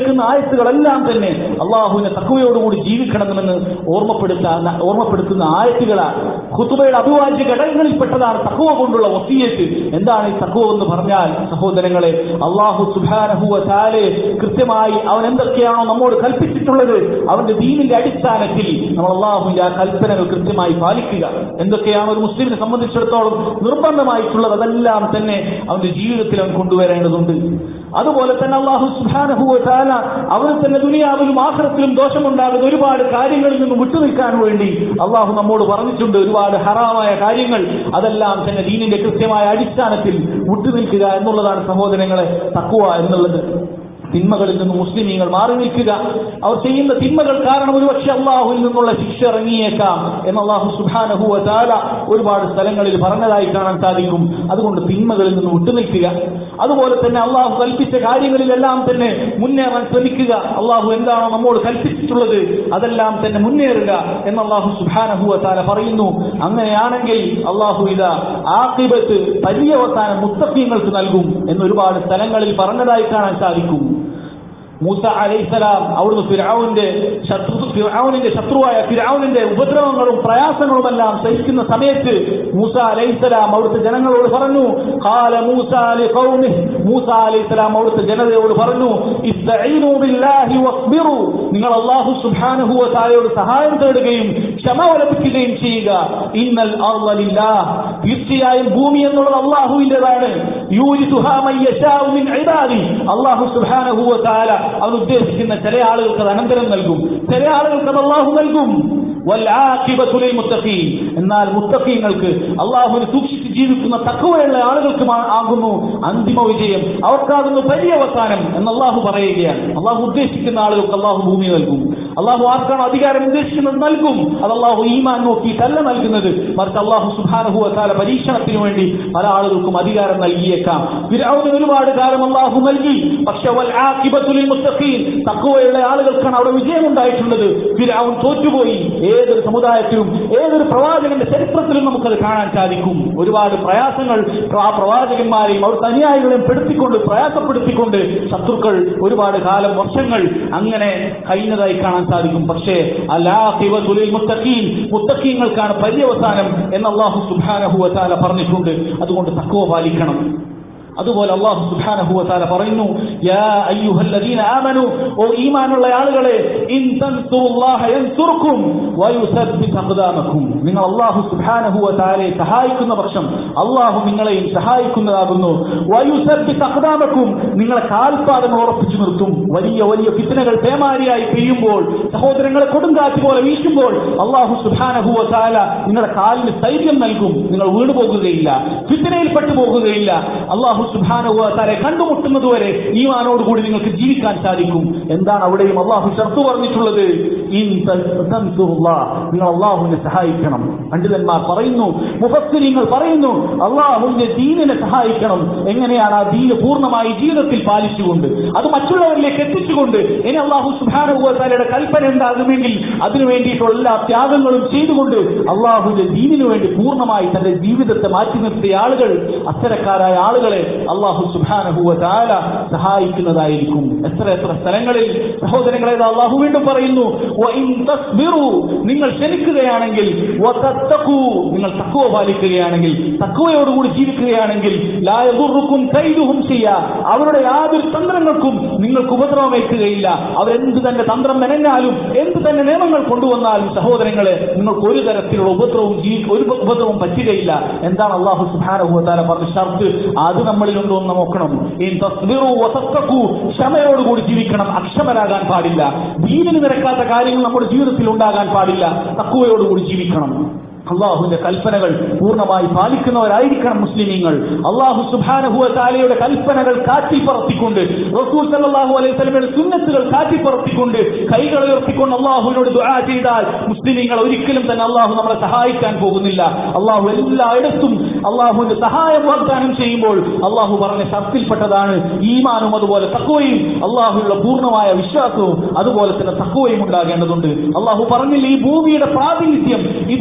കേൾക്കുന്ന ആയത്തുകളെല്ലാം തന്നെ അള്ളാഹുവിനെ തക്കവയോടുകൂടി ജീവിക്കണമെന്ന് ഓർമ്മപ്പെടുത്താൻ ഓർമ്മപ്പെടുത്തുന്ന ആയത്തുകളാണ് ഖുത്തുബയുടെ അഭിവാജ്യ ഘടകങ്ങളിൽപ്പെട്ടതാണ് തക്കുവ കൊണ്ടുള്ള വസീയത്ത് എന്താണ് ഈ തക്കുവ എന്ന് പറഞ്ഞാൽ സഹോദരങ്ങളെ അള്ളാഹു സുബാനഹുവ താലെ കൃത്യമായി അവൻ എന്തൊക്കെയാണോ നമ്മോട് കൽപ്പിച്ചിട്ടുള്ളത് അവന്റെ ദീനിന്റെ അടിസ്ഥാനത്തിൽ നമ്മൾ അള്ളാഹുവിന്റെ ആ കൽപ്പനകൾ കൃത്യമായി പാലിക്കുക എന്തൊക്കെയാണ് ഒരു മുസ്ലിമിനെ സംബന്ധിച്ചിടത്തോളം നിർബന്ധമായിട്ടുള്ളത് അതെല്ലാം തന്നെ അവന്റെ ജീവിതത്തിൽ അവൻ കൊണ്ടുവരേണ്ടതുണ്ട് അതുപോലെ തന്നെ അള്ളാഹു സുബാനഹുവ താല അവന് തന്നെ ദുനിയാവിലും ആഹ്റത്തിലും ദോഷമുണ്ടാകുന്ന ഒരുപാട് കാര്യങ്ങളിൽ നിന്ന് വിട്ടുനിൽക്കാൻ വേണ്ടി അള്ളാഹു നമ്മോട് പറഞ്ഞിട്ടുണ്ട് ഒരുപാട് ഹറാമായ കാര്യങ്ങൾ അതെല്ലാം തന്നെ ദീനിന്റെ കൃത്യമായ അടിസ്ഥാനത്തിൽ വിട്ടുനിൽക്കുക എന്നുള്ളതാണ് സഹോദരങ്ങളെ തക്കുവ എന്നുള്ളത് തിന്മകളിൽ നിന്ന് മുസ്ലിമീങ്ങൾ മാറി നിൽക്കുക അവർ ചെയ്യുന്ന തിന്മകൾ കാരണം ഒരുപക്ഷെ അള്ളാഹുവിൽ നിന്നുള്ള ശിക്ഷ ഇറങ്ങിയേക്കാം എന്ന് അള്ളാഹു സുബാനഹുവ താല ഒരുപാട് സ്ഥലങ്ങളിൽ പറഞ്ഞതായി കാണാൻ സാധിക്കും അതുകൊണ്ട് തിന്മകളിൽ നിന്ന് വിട്ടുനിൽക്കുക അതുപോലെ തന്നെ അള്ളാഹു കൽപ്പിച്ച കാര്യങ്ങളിലെല്ലാം തന്നെ മുന്നേറാൻ ശ്രമിക്കുക അള്ളാഹു എന്താണോ നമ്മോട് കൽപ്പിച്ചിട്ടുള്ളത് അതെല്ലാം തന്നെ മുന്നേറുക എന്ന് അള്ളാഹു സുബാനഹുവ താല പറയുന്നു അങ്ങനെയാണെങ്കിൽ അള്ളാഹു ഇത ആക്കിബത്ത് പര്യവസാനം മുത്തഫീങ്ങൾക്ക് നൽകും എന്ന് ഒരുപാട് സ്ഥലങ്ങളിൽ പറഞ്ഞതായി കാണാൻ സാധിക്കും മൂസ അലൈസലാം അവിടുന്ന് ഫിർഔന്റെ ശത്രു ഫിർഔനിന്റെ ശത്രുവായ ഫിർഔനിന്റെ ഉപദ്രവങ്ങളും പ്രയാസങ്ങളുമെല്ലാം സഹിക്കുന്ന സമയത്ത് മൂസ അലൈസലാം അവിടുത്തെ ജനങ്ങളോട് പറഞ്ഞു ഖാല മൂസ ലിഖൗമിഹി മൂസ അലൈസലാം അവിടുത്തെ ജനതയോട് പറഞ്ഞു ഇസ്തഈനു ബില്ലാഹി വസ്ബിറു നിങ്ങൾ അല്ലാഹു സുബ്ഹാനഹു വ തആലയോട് സഹായം തേടുകയും ക്ഷമ ലഭിക്കുകയും ചെയ്യുക ഇന്നൽ അർള ലില്ലാഹ് തീർച്ചയായും ഭൂമി എന്നുള്ളത് അള്ളാഹുവിൻ്റെതാണ് യൂരിസുഹാ മൻ യശാഉ മിൻ ഇബാദി അല്ലാഹു സുബ്ഹാനഹു വ തആല അവൻ ഉദ്ദേശിക്കുന്ന ചില ആളുകൾക്ക് അത് അനന്തരം നൽകും ചില ആളുകൾക്ക് അത് അള്ളാഹു നൽകും വൽആഖിബത്തു ലിൽമുത്തഖീൻ എന്നാൽ മുത്തഖീങ്ങൾക്ക് അള്ളാഹുവിനെ സൂക്ഷിച്ച് ജീവിക്കുന്ന തക്കവയുള്ള ആളുകൾക്ക് മാ- ആകുന്നു അന്തിമ വിജയം അവർക്കാകുന്നു പര്യവസാനം എന്ന് അള്ളാഹു പറയുകയാണ് അള്ളാഹു ഉദ്ദേശിക്കുന്ന ആളുകൾക്ക് അള്ളാഹു ഭൂമി നൽകും അള്ളാഹു ആർക്കാണ് അധികാരം ഉദ്ദേശിക്കുന്നത് നൽകും അത് അള്ളാഹു ഈമാൻ നോക്കിയിട്ടല്ല നൽകുന്നത് മറിച്ച് അള്ളാഹു സുബാനഹു അക്കാല പരീക്ഷണത്തിന് വേണ്ടി പല ആളുകൾക്കും അധികാരം നൽകിയേക്കാം ഫിർഔന് ഒരുപാട് കാലം അള്ളാഹു നൽകി പക്ഷെ വൽ ആഖിബത്തു ലിൽമുത്തഖീൻ തഖ്വയുള്ള ആളുകൾക്കാണ് അവിടെ വിജയം ഉണ്ടായിട്ടുള്ളത് ഫിർഔൻ തോറ്റുപോയി ഏതൊരു സമുദായത്തിലും ഏതൊരു പ്രവാചകന്റെ ചരിത്രത്തിലും നമുക്കത് കാണാൻ സാധിക്കും ഒരുപാട് പ്രയാസങ്ങൾ ആ പ്രവാചകന്മാരെയും അവർ അനുയായികളെയും പെടുത്തിക്കൊണ്ട് പ്രയാസപ്പെടുത്തിക്കൊണ്ട് ശത്രുക്കൾ ഒരുപാട് കാലം വർഷങ്ങൾ അങ്ങനെ കഴിഞ്ഞതായി കാണാൻ സാധിക്കും പക്ഷേ അലാഹിബുലിൽ മുത്തഖീൻ മുത്തഖീങ്ങൾക്കാണ് പര്യവസാനം എന്ന് അള്ളാഹു സുബ്ഹാനഹു വതാല പറഞ്ഞിട്ടുണ്ട് അതുകൊണ്ട് തക്കുവ പാലിക്കണം അതുപോലെ അള്ളാഹു സുബ്ഹാനഹു വതആല പറയുന്നു യാ അയ്യുഹല്ലദീന ആമനു ഓ ഈമാനുള്ള ആളുകളെ ഇൻ തൻസുറുല്ലാഹ യൻസുർക്കും വയുസബ്ബിത് അഖ്ദാമക്കും നിങ്ങൾ അള്ളാഹു സുബ്ഹാനഹു വതആലയെ സഹായിക്കുന്ന പക്ഷം അള്ളാഹു നിങ്ങളെയും സഹായിക്കുന്നതാകുന്നു വയുസബ്ബിത് അഖ്ദാമക്കും നിങ്ങളെ കാൽപാദങ്ങൾ ഉറപ്പിച്ചു നിർത്തും വലിയ വലിയ ഫിത്നകൾ പേമാരിയായി പെയ്യുമ്പോൾ സഹോദരങ്ങളെ കൊടുങ്കാറ്റ് പോലെ വീശുമ്പോൾ അള്ളാഹു സുബ്ഹാനഹു വതആല നിങ്ങളുടെ കാലിന് സ്ഥൈര്യം നൽകും നിങ്ങൾ വീണു പോകുകയില്ല ഫിത്നയിൽപ്പെട്ടു പോകുകയില്ല അള്ളാഹു സുബാനുവരെ കണ്ടുമുട്ടുന്നതുവരെ ഈമാനോടുകൂടി നിങ്ങൾക്ക് ജീവിക്കാൻ സാധിക്കും എന്താണ് അവിടെയും അള്ളാഹു ഷർത്തു പറഞ്ഞിട്ടുള്ളത് ഇൻ തൻസുറുല്ലാഹ്, നിങ്ങൾ അള്ളാഹുവിനെ സഹായിക്കണം പണ്ഡിതന്മാർ പറയുന്നു മുഫസ്സിരിങ്ങൾ പറയുന്നു അള്ളാഹുവിന്റെ ദീനിനെ സഹായിക്കണം എങ്ങനെയാണ് ആ ദീന് പൂർണ്ണമായി ജീവിതത്തിൽ പാലിച്ചുകൊണ്ട് അത് മറ്റുള്ളവരിലേക്ക് എത്തിച്ചുകൊണ്ട് ഇനി അള്ളാഹു സുബാനുവലയുടെ കൽപ്പന ഉണ്ടാകുമെങ്കിൽ അതിനു വേണ്ടിയിട്ടുള്ള എല്ലാ ത്യാഗങ്ങളും ചെയ്തുകൊണ്ട് അള്ളാഹുവിന്റെ ദീനിനു വേണ്ടി പൂർണ്ണമായി തന്റെ ജീവിതത്തെ മാറ്റി നിർത്തിയ ആളുകൾ അത്തരക്കാരായ ആളുകളെ അള്ളാഹു സുബാനഹുവ താല സഹായിക്കുന്നതായിരിക്കും എത്ര എത്ര സ്ഥലങ്ങളിൽ സഹോദരങ്ങളെ ഇത് അള്ളാഹു വീണ്ടും പറയുന്നു "വഇൻ തസ്ബിറു", നിങ്ങൾ ക്ഷമിക്കുകയാണെങ്കിൽ വതത്തഖൂ, നിങ്ങൾ തക്കുവ പാലിക്കുകയാണെങ്കിൽ തക്കുവയോടുകൂടി ജീവിക്കുകയാണെങ്കിൽ ലാ യദുറുക്കും കൈദുഹും ചെയ്യാ അവരുടെ യാതൊരു തന്ത്രങ്ങൾക്കും നിങ്ങൾക്ക് ഉപദ്രവമേൽക്കുകയില്ല അവരെന്ത് തന്നെ തന്ത്രം മെനഞ്ഞാലും എന്ത് തന്നെ നിയമങ്ങൾ കൊണ്ടുവന്നാലും സഹോദരങ്ങളെ നിങ്ങൾക്ക് ഒരു തരത്തിലുള്ള ഉപദ്രവവും ജീവി ഒരു ഉപദ്രവവും പറ്റുകയില്ല എന്താണ് അള്ളാഹു സുബാനഹുത്താല പറഞ്ഞ ഷർത്ത് അത് നമ്മളിലുണ്ടോ എന്ന് നോക്കണം ഇൻ തസ്ബിറു വതത്തഖൂ, ക്ഷമയോടുകൂടി ജീവിക്കണം അക്ഷമരാകാൻ പാടില്ല ദീനിന് നിരക്കാത്ത കാര്യങ്ങൾ നമ്മുടെ ജീവിതത്തിൽ ഉണ്ടാകാൻ പാടില്ല തക്കുവയോടുകൂടി ജീവിക്കണം അള്ളാഹുവിന്റെ കൽപ്പനകൾ പൂർണ്ണമായി പാലിക്കുന്നവരായിരിക്കണം മുസ്ലിമീങ്ങൾ അള്ളാഹു സുബാനഹുവ താലയുടെ കൽപ്പനകൾ കാറ്റിൽ പറത്തിക്കൊണ്ട് റസൂൽ സല്ലല്ലാഹു അലൈഹി സ്വലമയുടെ സുന്നത്തുകൾ കാറ്റിൽ പറത്തിക്കൊണ്ട് കൈകൾ ഉയർത്തിക്കൊണ്ട് അള്ളാഹുവിനോട് ദുആ ചെയ്താൽ മുസ്ലിമീങ്ങൾ ഒരിക്കലും തന്നെ അള്ളാഹു നമ്മളെ സഹായിക്കാൻ പോകുന്നില്ല അള്ളാഹു എല്ലായിടത്തും അള്ളാഹുവിന്റെ സഹായം വാഗ്ദാനം ചെയ്യുമ്പോൾ അള്ളാഹു പറഞ്ഞ ഷർത്തിൽപ്പെട്ടതാണ് ഈമാനും അതുപോലെ തക്കവയും അള്ളാഹുവിനുള്ള പൂർണ്ണമായ വിശ്വാസവും അതുപോലെ തന്നെ തക്കവയും ഉണ്ടാകേണ്ടതുണ്ട് അള്ളാഹു പറഞ്ഞില്ല ഈ ഭൂമിയുടെ പ്രാതിനിധ്യം ഇതിനുള്ള അവകാശം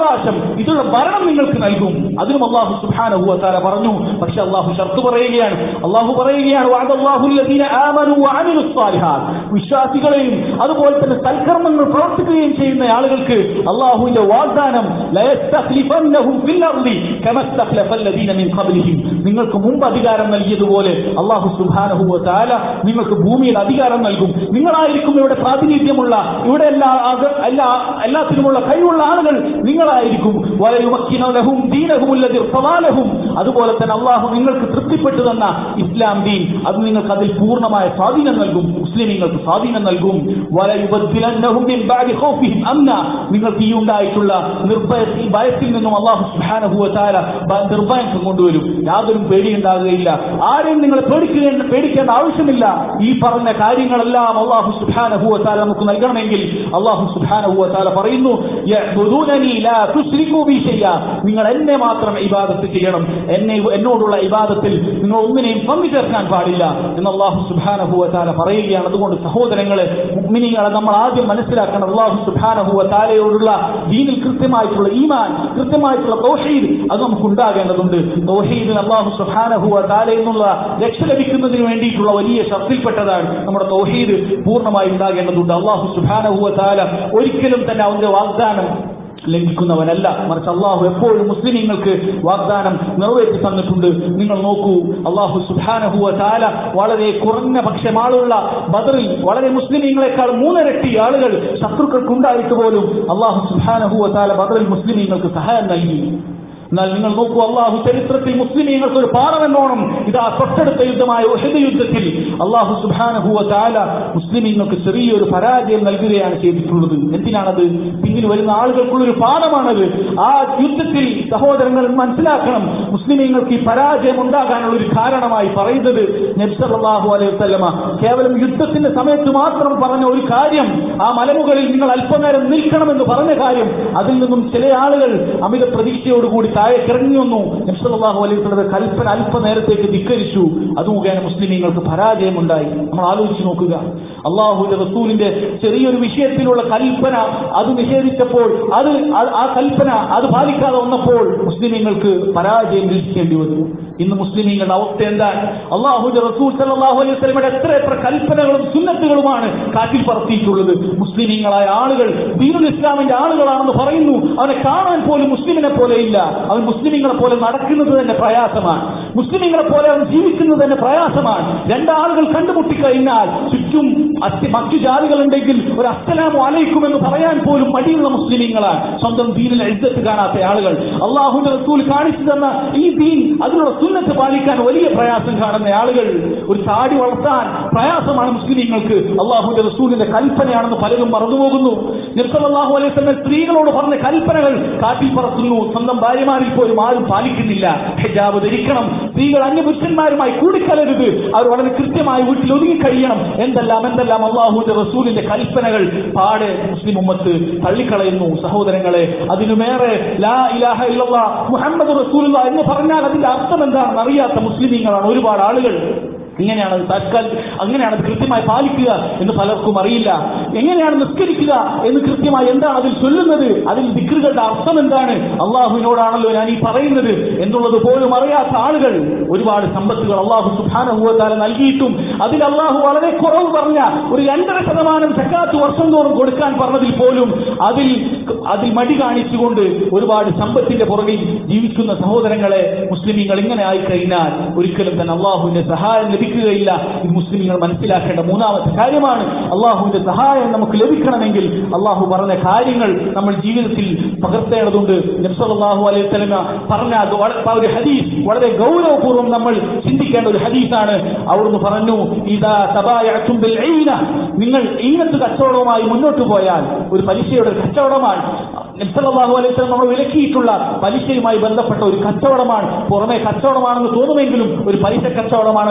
അവകാശം ഇതിനുള്ള ഭരണം നിങ്ങൾക്ക് നൽകും അതിനും അള്ളാഹു സുബ്ഹാനഹു വതആല പറഞ്ഞു പക്ഷെ അള്ളാഹു ഷർത്ത് പറയുകയാണ് അള്ളാഹു പറയുകയാണ് വഅദല്ലാഹു അല്ലദീന ആമനു വഅമിലുസ് സാലിഹാത്ത് വിശ്വാസികളെയും അതുപോലെ തന്നെ സൽക്കർമ്മങ്ങൾ പ്രവർത്തിക്കുകയും ചെയ്യുന്ന ആളുകൾക്ക് അള്ളാഹുവിന്റെ വാഗ്ദാനം ലയസ്തഖ്ലിഫന്നഹും ഫിൽ അർളി കമ ഇസ്തഖ്ലഫ അല്ലദീന മിൻ ഖബ്ലിഹിം നിങ്ങൾക്ക് മുമ്പ് അധികാരം നൽകിയതുപോലെ അള്ളാഹു സുബ്ഹാനഹു വതആല നിങ്ങൾക്ക് ഭൂമിയിൽ അധികാരം നൽകും നിങ്ങളായിരിക്കും ഇവിടെ പ്രാതിനിധ്യമുള്ള ഇവിടെ എല്ലാ ആക- എല്ലാ എല്ലാത്തിനുമുള്ള കഴിവുള്ള ആളുകൾ നിങ്ങളായിരിക്കും വലയുമക്കിന ലഹും ദീനഹും ഉല്ലതി ഇർത്തദാലഹും അതുപോലെ തന്നെ അള്ളാഹു നിങ്ങൾക്ക് തൃപ്തിപ്പെട്ടു തന്ന ഇസ്ലാം ദീൻ അത് നിങ്ങൾക്ക് അതിൽ പൂർണ്ണമായ സ്വാധീനം നൽകും മുസ്ലിമീങ്ങൾക്ക് സ്വാധീനം നൽകും വലയുബദ്ദിലന്നഹും മിൻ ബഅദി ഖൗഫിഹിം അംന നിങ്ങൾക്ക് ഈ ഉണ്ടായിട്ടുള്ള നിർഭയ ഈ ഭയത്തിൽ നിന്നും അള്ളാഹു സുബ്ഹാനഹു വതആല ബ- നിർഭയം കൊണ്ടുവരും യാതൊരു പേടിയുണ്ടാകുകയില്ല ആരെയും നിങ്ങൾ പേടിക്കേണ്ട പേടിക്കേണ്ട ആവശ്യമില്ല ഈ പറഞ്ഞ കാര്യങ്ങളെല്ലാം അള്ളാഹു സുബ്ഹാനഹു വതആല നമുക്ക് നൽകണമെങ്കിൽ അള്ളാഹു സുബ്ഹാനഹു വതആല പറയുന്നു യഅ്ബുദൂനനി ലാ തുശ്രികൂ ബി ശൈഅ നിങ്ങൾ എന്നെ മാത്രം ഇബാദത്ത് ചെയ്യണം എന്നെ എന്നോടുള്ള ഇബാദത്തിൽ നിങ്ങൾ ഒന്നിനെയും പങ്കു ചേർക്കാൻ പാടില്ല എന്ന് അള്ളാഹു സുബ്ഹാനഹു വതആല പറയുകയാണ് അതുകൊണ്ട് സഹോദരങ്ങളെ മുഅ്മിനീങ്ങളെ നമ്മൾ ആദ്യം മനസ്സിലാക്കണം അള്ളാഹു സുബ്ഹാനഹു വതആലയോടുള്ള ദീനിൽ കൃത്യമായിട്ടുള്ള ഈമാൻ കൃത്യമായിട്ടുള്ള തൗഹീദ് അത് നമുക്ക് ഉണ്ടാകേണ്ടതുണ്ട് തൗഹീദിന് അള്ളാഹു സുബ്ഹാനഹു വതആല എന്നുള്ള രക്ഷ ലഭിക്കുന്നതിന് വേണ്ടിയിട്ടുള്ള വലിയ ശക്തിൽപ്പെട്ടതാണ് നമ്മുടെ തൗഹീദ് പൂർണ്ണമായി ഉണ്ടാകേണ്ടതുണ്ട് അള്ളാഹു സുബ്ഹാനഹു വതആല ഒരിക്കലും തന്നെ അവന്റെ വാഗ്ദാനം ലംഘിക്കുന്നവനല്ല മറിച്ച് അള്ളാഹു എപ്പോഴും മുസ്ലിമീങ്ങൾക്ക് വാഗ്ദാനം നിറവേറ്റി തന്നിട്ടുണ്ട് നിങ്ങൾ നോക്കൂ അള്ളാഹു സുബാനഹുവ താല വളരെ കുറഞ്ഞ പക്ഷം ആളുള്ള ബദറിൽ വളരെ മുസ്ലിമീങ്ങളെക്കാൾ മൂന്നിരട്ടി ആളുകൾ ശത്രുക്കൾക്കുണ്ടായിട്ട് പോലും അള്ളാഹു സുബാനഹുവ താല ബദറിൽ മുസ്ലിമീങ്ങൾക്ക് സഹായം നൽകി എന്നാൽ നിങ്ങൾ നോക്കൂ അള്ളാഹു ചരിത്രത്തിൽ മുസ്ലിമീങ്ങൾക്ക് ഒരു പാഠമെന്നോണം ഇതാ തൊട്ടടുത്ത യുദ്ധമായ ഉഹദ് യുദ്ധത്തിൽ അള്ളാഹു സുബാനഹുവ താല മുസ്ലിമീങ്ങൾക്ക് ചെറിയൊരു പരാജയം നൽകുകയാണ് ചെയ്തിട്ടുള്ളത് എന്തിനാണത് പിന്നിൽ വരുന്ന ആളുകൾക്കുള്ളൊരു പാഠമാണത് ആ യുദ്ധത്തിൽ സഹോദരങ്ങൾ മനസ്സിലാക്കണം മുസ്ലിമീങ്ങൾക്ക് ഈ പരാജയം ഉണ്ടാകാനുള്ള ഒരു കാരണമായി പറയുന്നത് നബ്സല്ലാഹു അലൈഹി വസല്ലമ കേവലം യുദ്ധത്തിന്റെ സമയത്ത് മാത്രം പറഞ്ഞ ഒരു കാര്യം ആ മലമുകളിൽ നിങ്ങൾ അല്പനേരം നിൽക്കണമെന്ന് പറഞ്ഞ കാര്യം അതിൽ നിന്നും ചില ആളുകൾ അമിത പ്രതീക്ഷയോടുകൂടി താഴെ കിറങ്ങി വന്നു നബ്സല്ലാഹു അലൈഹി വസല്ലമയുടെ കൽപ്പന അല്പനേരത്തേക്ക് ധിക്കരിച്ചു അത് മുഖേന മുസ്ലിമീങ്ങൾക്ക് പരാജയമുണ്ടായി നമ്മൾ ആലോചിച്ച് നോക്കുക അള്ളാഹുവിന്റെ റസൂലിന്റെ ചെറിയൊരു വിഷയത്തിലുള്ള കൽപ്പന അത് നിഷേധിച്ചപ്പോൾ അത് ആ- ആ കൽപ്പന അത് പാലിക്കാതെ വന്നപ്പോൾ മുസ്ലിമീങ്ങൾക്ക് പരാജയം വീഴ്ചേണ്ടി വന്നു ഇന്ന് മുസ്ലിമീങ്ങളുടെ അവസ്ഥ എന്താണ് അള്ളാഹുന്റെ റസൂൽ സല്ലല്ലാഹു അലൈഹി വസല്ലമയുടെ എത്ര എത്ര കൽപ്പനകളും സുന്നത്തുകളുമാണ് കാറ്റിൽ പറത്തിയിട്ടുള്ളത് മുസ്ലിമീങ്ങളായ ആളുകൾ ദീനുൽ ഇസ്ലാമിന്റെ ആളുകളാണെന്ന് പറയുന്നു അവനെ കാണാൻ പോലും മുസ്ലിമിനെ പോലെ ഇല്ല അവൻ മുസ്ലിമീങ്ങളെ പോലെ നടക്കുന്നത് തന്നെ പ്രയാസമാണ് മുസ്ലിമീങ്ങളെ പോലെ അവൻ ജീവിക്കുന്നത് തന്നെ പ്രയാസമാണ് രണ്ടാളുകൾ കണ്ടുമുട്ടിക്കഴിഞ്ഞാൽ ചുറ്റും അത്യ- മറ്റു ജാതികളുണ്ടെങ്കിൽ ഒരു അസ്സലാമു അലൈക്കും എന്ന് പറയാൻ പോലും മടിയുള്ള മുസ്ലിമീങ്ങളാണ് സ്വന്തം ദീനിൽ എഴുത്തത്ത് കാണാത്ത ആളുകൾ അള്ളാഹുന്റെ റസൂൽ കാണിച്ചു തന്ന ഈ ദീൻ അതിനുള്ള സുന്നത്ത് പാലിക്കാൻ വലിയ പ്രയാസം കാണുന്ന ആളുകൾ ഒരു താടി വളർത്താൻ പ്രയാസമാണ് മുസ്ലിമീങ്ങൾക്ക് അള്ളാഹുന്റെ റസൂലിന്റെ കൽപ്പനയാണെന്ന് പലരും മറന്നുപോകുന്നു നിർത്തലാഹു അലൈഹി സ്വലം സ്ത്രീകളോട് പറഞ്ഞ കൽപ്പനകൾ കാറ്റിൽ പറത്തുന്നു സ്വന്തം ഭാര്യമാരിൽ പോലും ആരും പാലിക്കുന്നില്ല ഹിജാബ് ധരിക്കണം സ്ത്രീകൾ അന്യപുരുഷന്മാരുമായി കൂടിക്കലരുത് അവർ വളരെ കൃത്യമായി വീട്ടിൽ ഒതുങ്ങി കഴിയണം എന്തെല്ലാം എന്തെല്ലാം അള്ളാഹുവിന്റെ റസൂലിന്റെ കൽപ്പനകൾ പാടെ മുസ്ലിം ഉമ്മത്ത് തള്ളിക്കളയുന്നു സഹോദരങ്ങളെ അതിനുമേറെ ലാ ഇലാഹ ഇല്ലല്ലാ മുഹമ്മദ് റസൂലുള്ള എന്ന് പറഞ്ഞാൽ അതിന്റെ അർത്ഥം എന്താണെന്ന് അറിയാത്ത മുസ്ലിമീങ്ങളാണ് ഒരുപാട് ആളുകൾ എങ്ങനെയാണ് അത് തൽക്കാൽ അങ്ങനെയാണ് അത് കൃത്യമായി പാലിക്കുക എന്ന് പലർക്കും അറിയില്ല എങ്ങനെയാണ് നിസ്കരിക്കുക എന്ന് കൃത്യമായി എന്താണ് അതിൽ ചൊല്ലുന്നത് അതിൽ ദിക്റുകളുടെ അർത്ഥം എന്താണ് അള്ളാഹുവിനോടാണല്ലോ ഞാൻ ഈ പറയുന്നത് എന്നുള്ളത് പോലും അറിയാത്ത ആളുകൾ ഒരുപാട് സമ്പത്തുകൾ അള്ളാഹു സുഖാനുഭവത്താല നൽകിയിട്ടും അതിൽ അള്ളാഹു വളരെ കുറവ് പറഞ്ഞ ഒരു രണ്ടര ശതമാനം സക്കാത്ത് വർഷം തോറും കൊടുക്കാൻ പറഞ്ഞതിൽ പോലും അതിൽ അതിൽ മടി കാണിച്ചുകൊണ്ട് ഒരുപാട് സമ്പത്തിന്റെ പുറകിൽ ജീവിക്കുന്ന സഹോദരങ്ങളെ മുസ്ലിമീങ്ങൾ ഇങ്ങനെ ആയിക്കഴിഞ്ഞാൽ ഒരിക്കലും തന്നെ അള്ളാഹുവിന്റെ സഹായം ലഭിക്കുകയില്ല ഇത് മുസ്ലിമീങ്ങൾ മനസ്സിലാക്കേണ്ട മൂന്നാമത്തെ കാര്യമാണ് അള്ളാഹുവിന്റെ സഹായം നമുക്ക് ലഭിക്കണമെങ്കിൽ അള്ളാഹു പറഞ്ഞ കാര്യങ്ങൾ നമ്മൾ ജീവിതത്തിൽ പകർത്തേണ്ടതുണ്ട് നബ്സല്ലാഹു അലൈഹി സ്വലമ പറഞ്ഞ അത് വള- ആ ഒരു ഹദീസ് വളരെ ഗൗരവപൂർവ്വം നമ്മൾ ചിന്തിക്കേണ്ട ഒരു ഹദീസാണ് അവിടുന്ന് പറഞ്ഞു ഇതാ തബായഅതും ബിൽ ഐന നിങ്ങൾ ഈനത്ത് കച്ചവടവുമായി മുന്നോട്ട് പോയാൽ ഒരു പലിശയുടെ ഒരു കച്ചവടമാണ് നബ്സല്ലാഹു അലൈഹി സ്വലം നമ്മൾ വിലക്കിയിട്ടുള്ള പലിശയുമായി ബന്ധപ്പെട്ട ഒരു കച്ചവടമാണ് പുറമെ കച്ചവടമാണെന്ന് തോന്നുമെങ്കിലും ഒരു പലിശ കച്ചവടമാണത്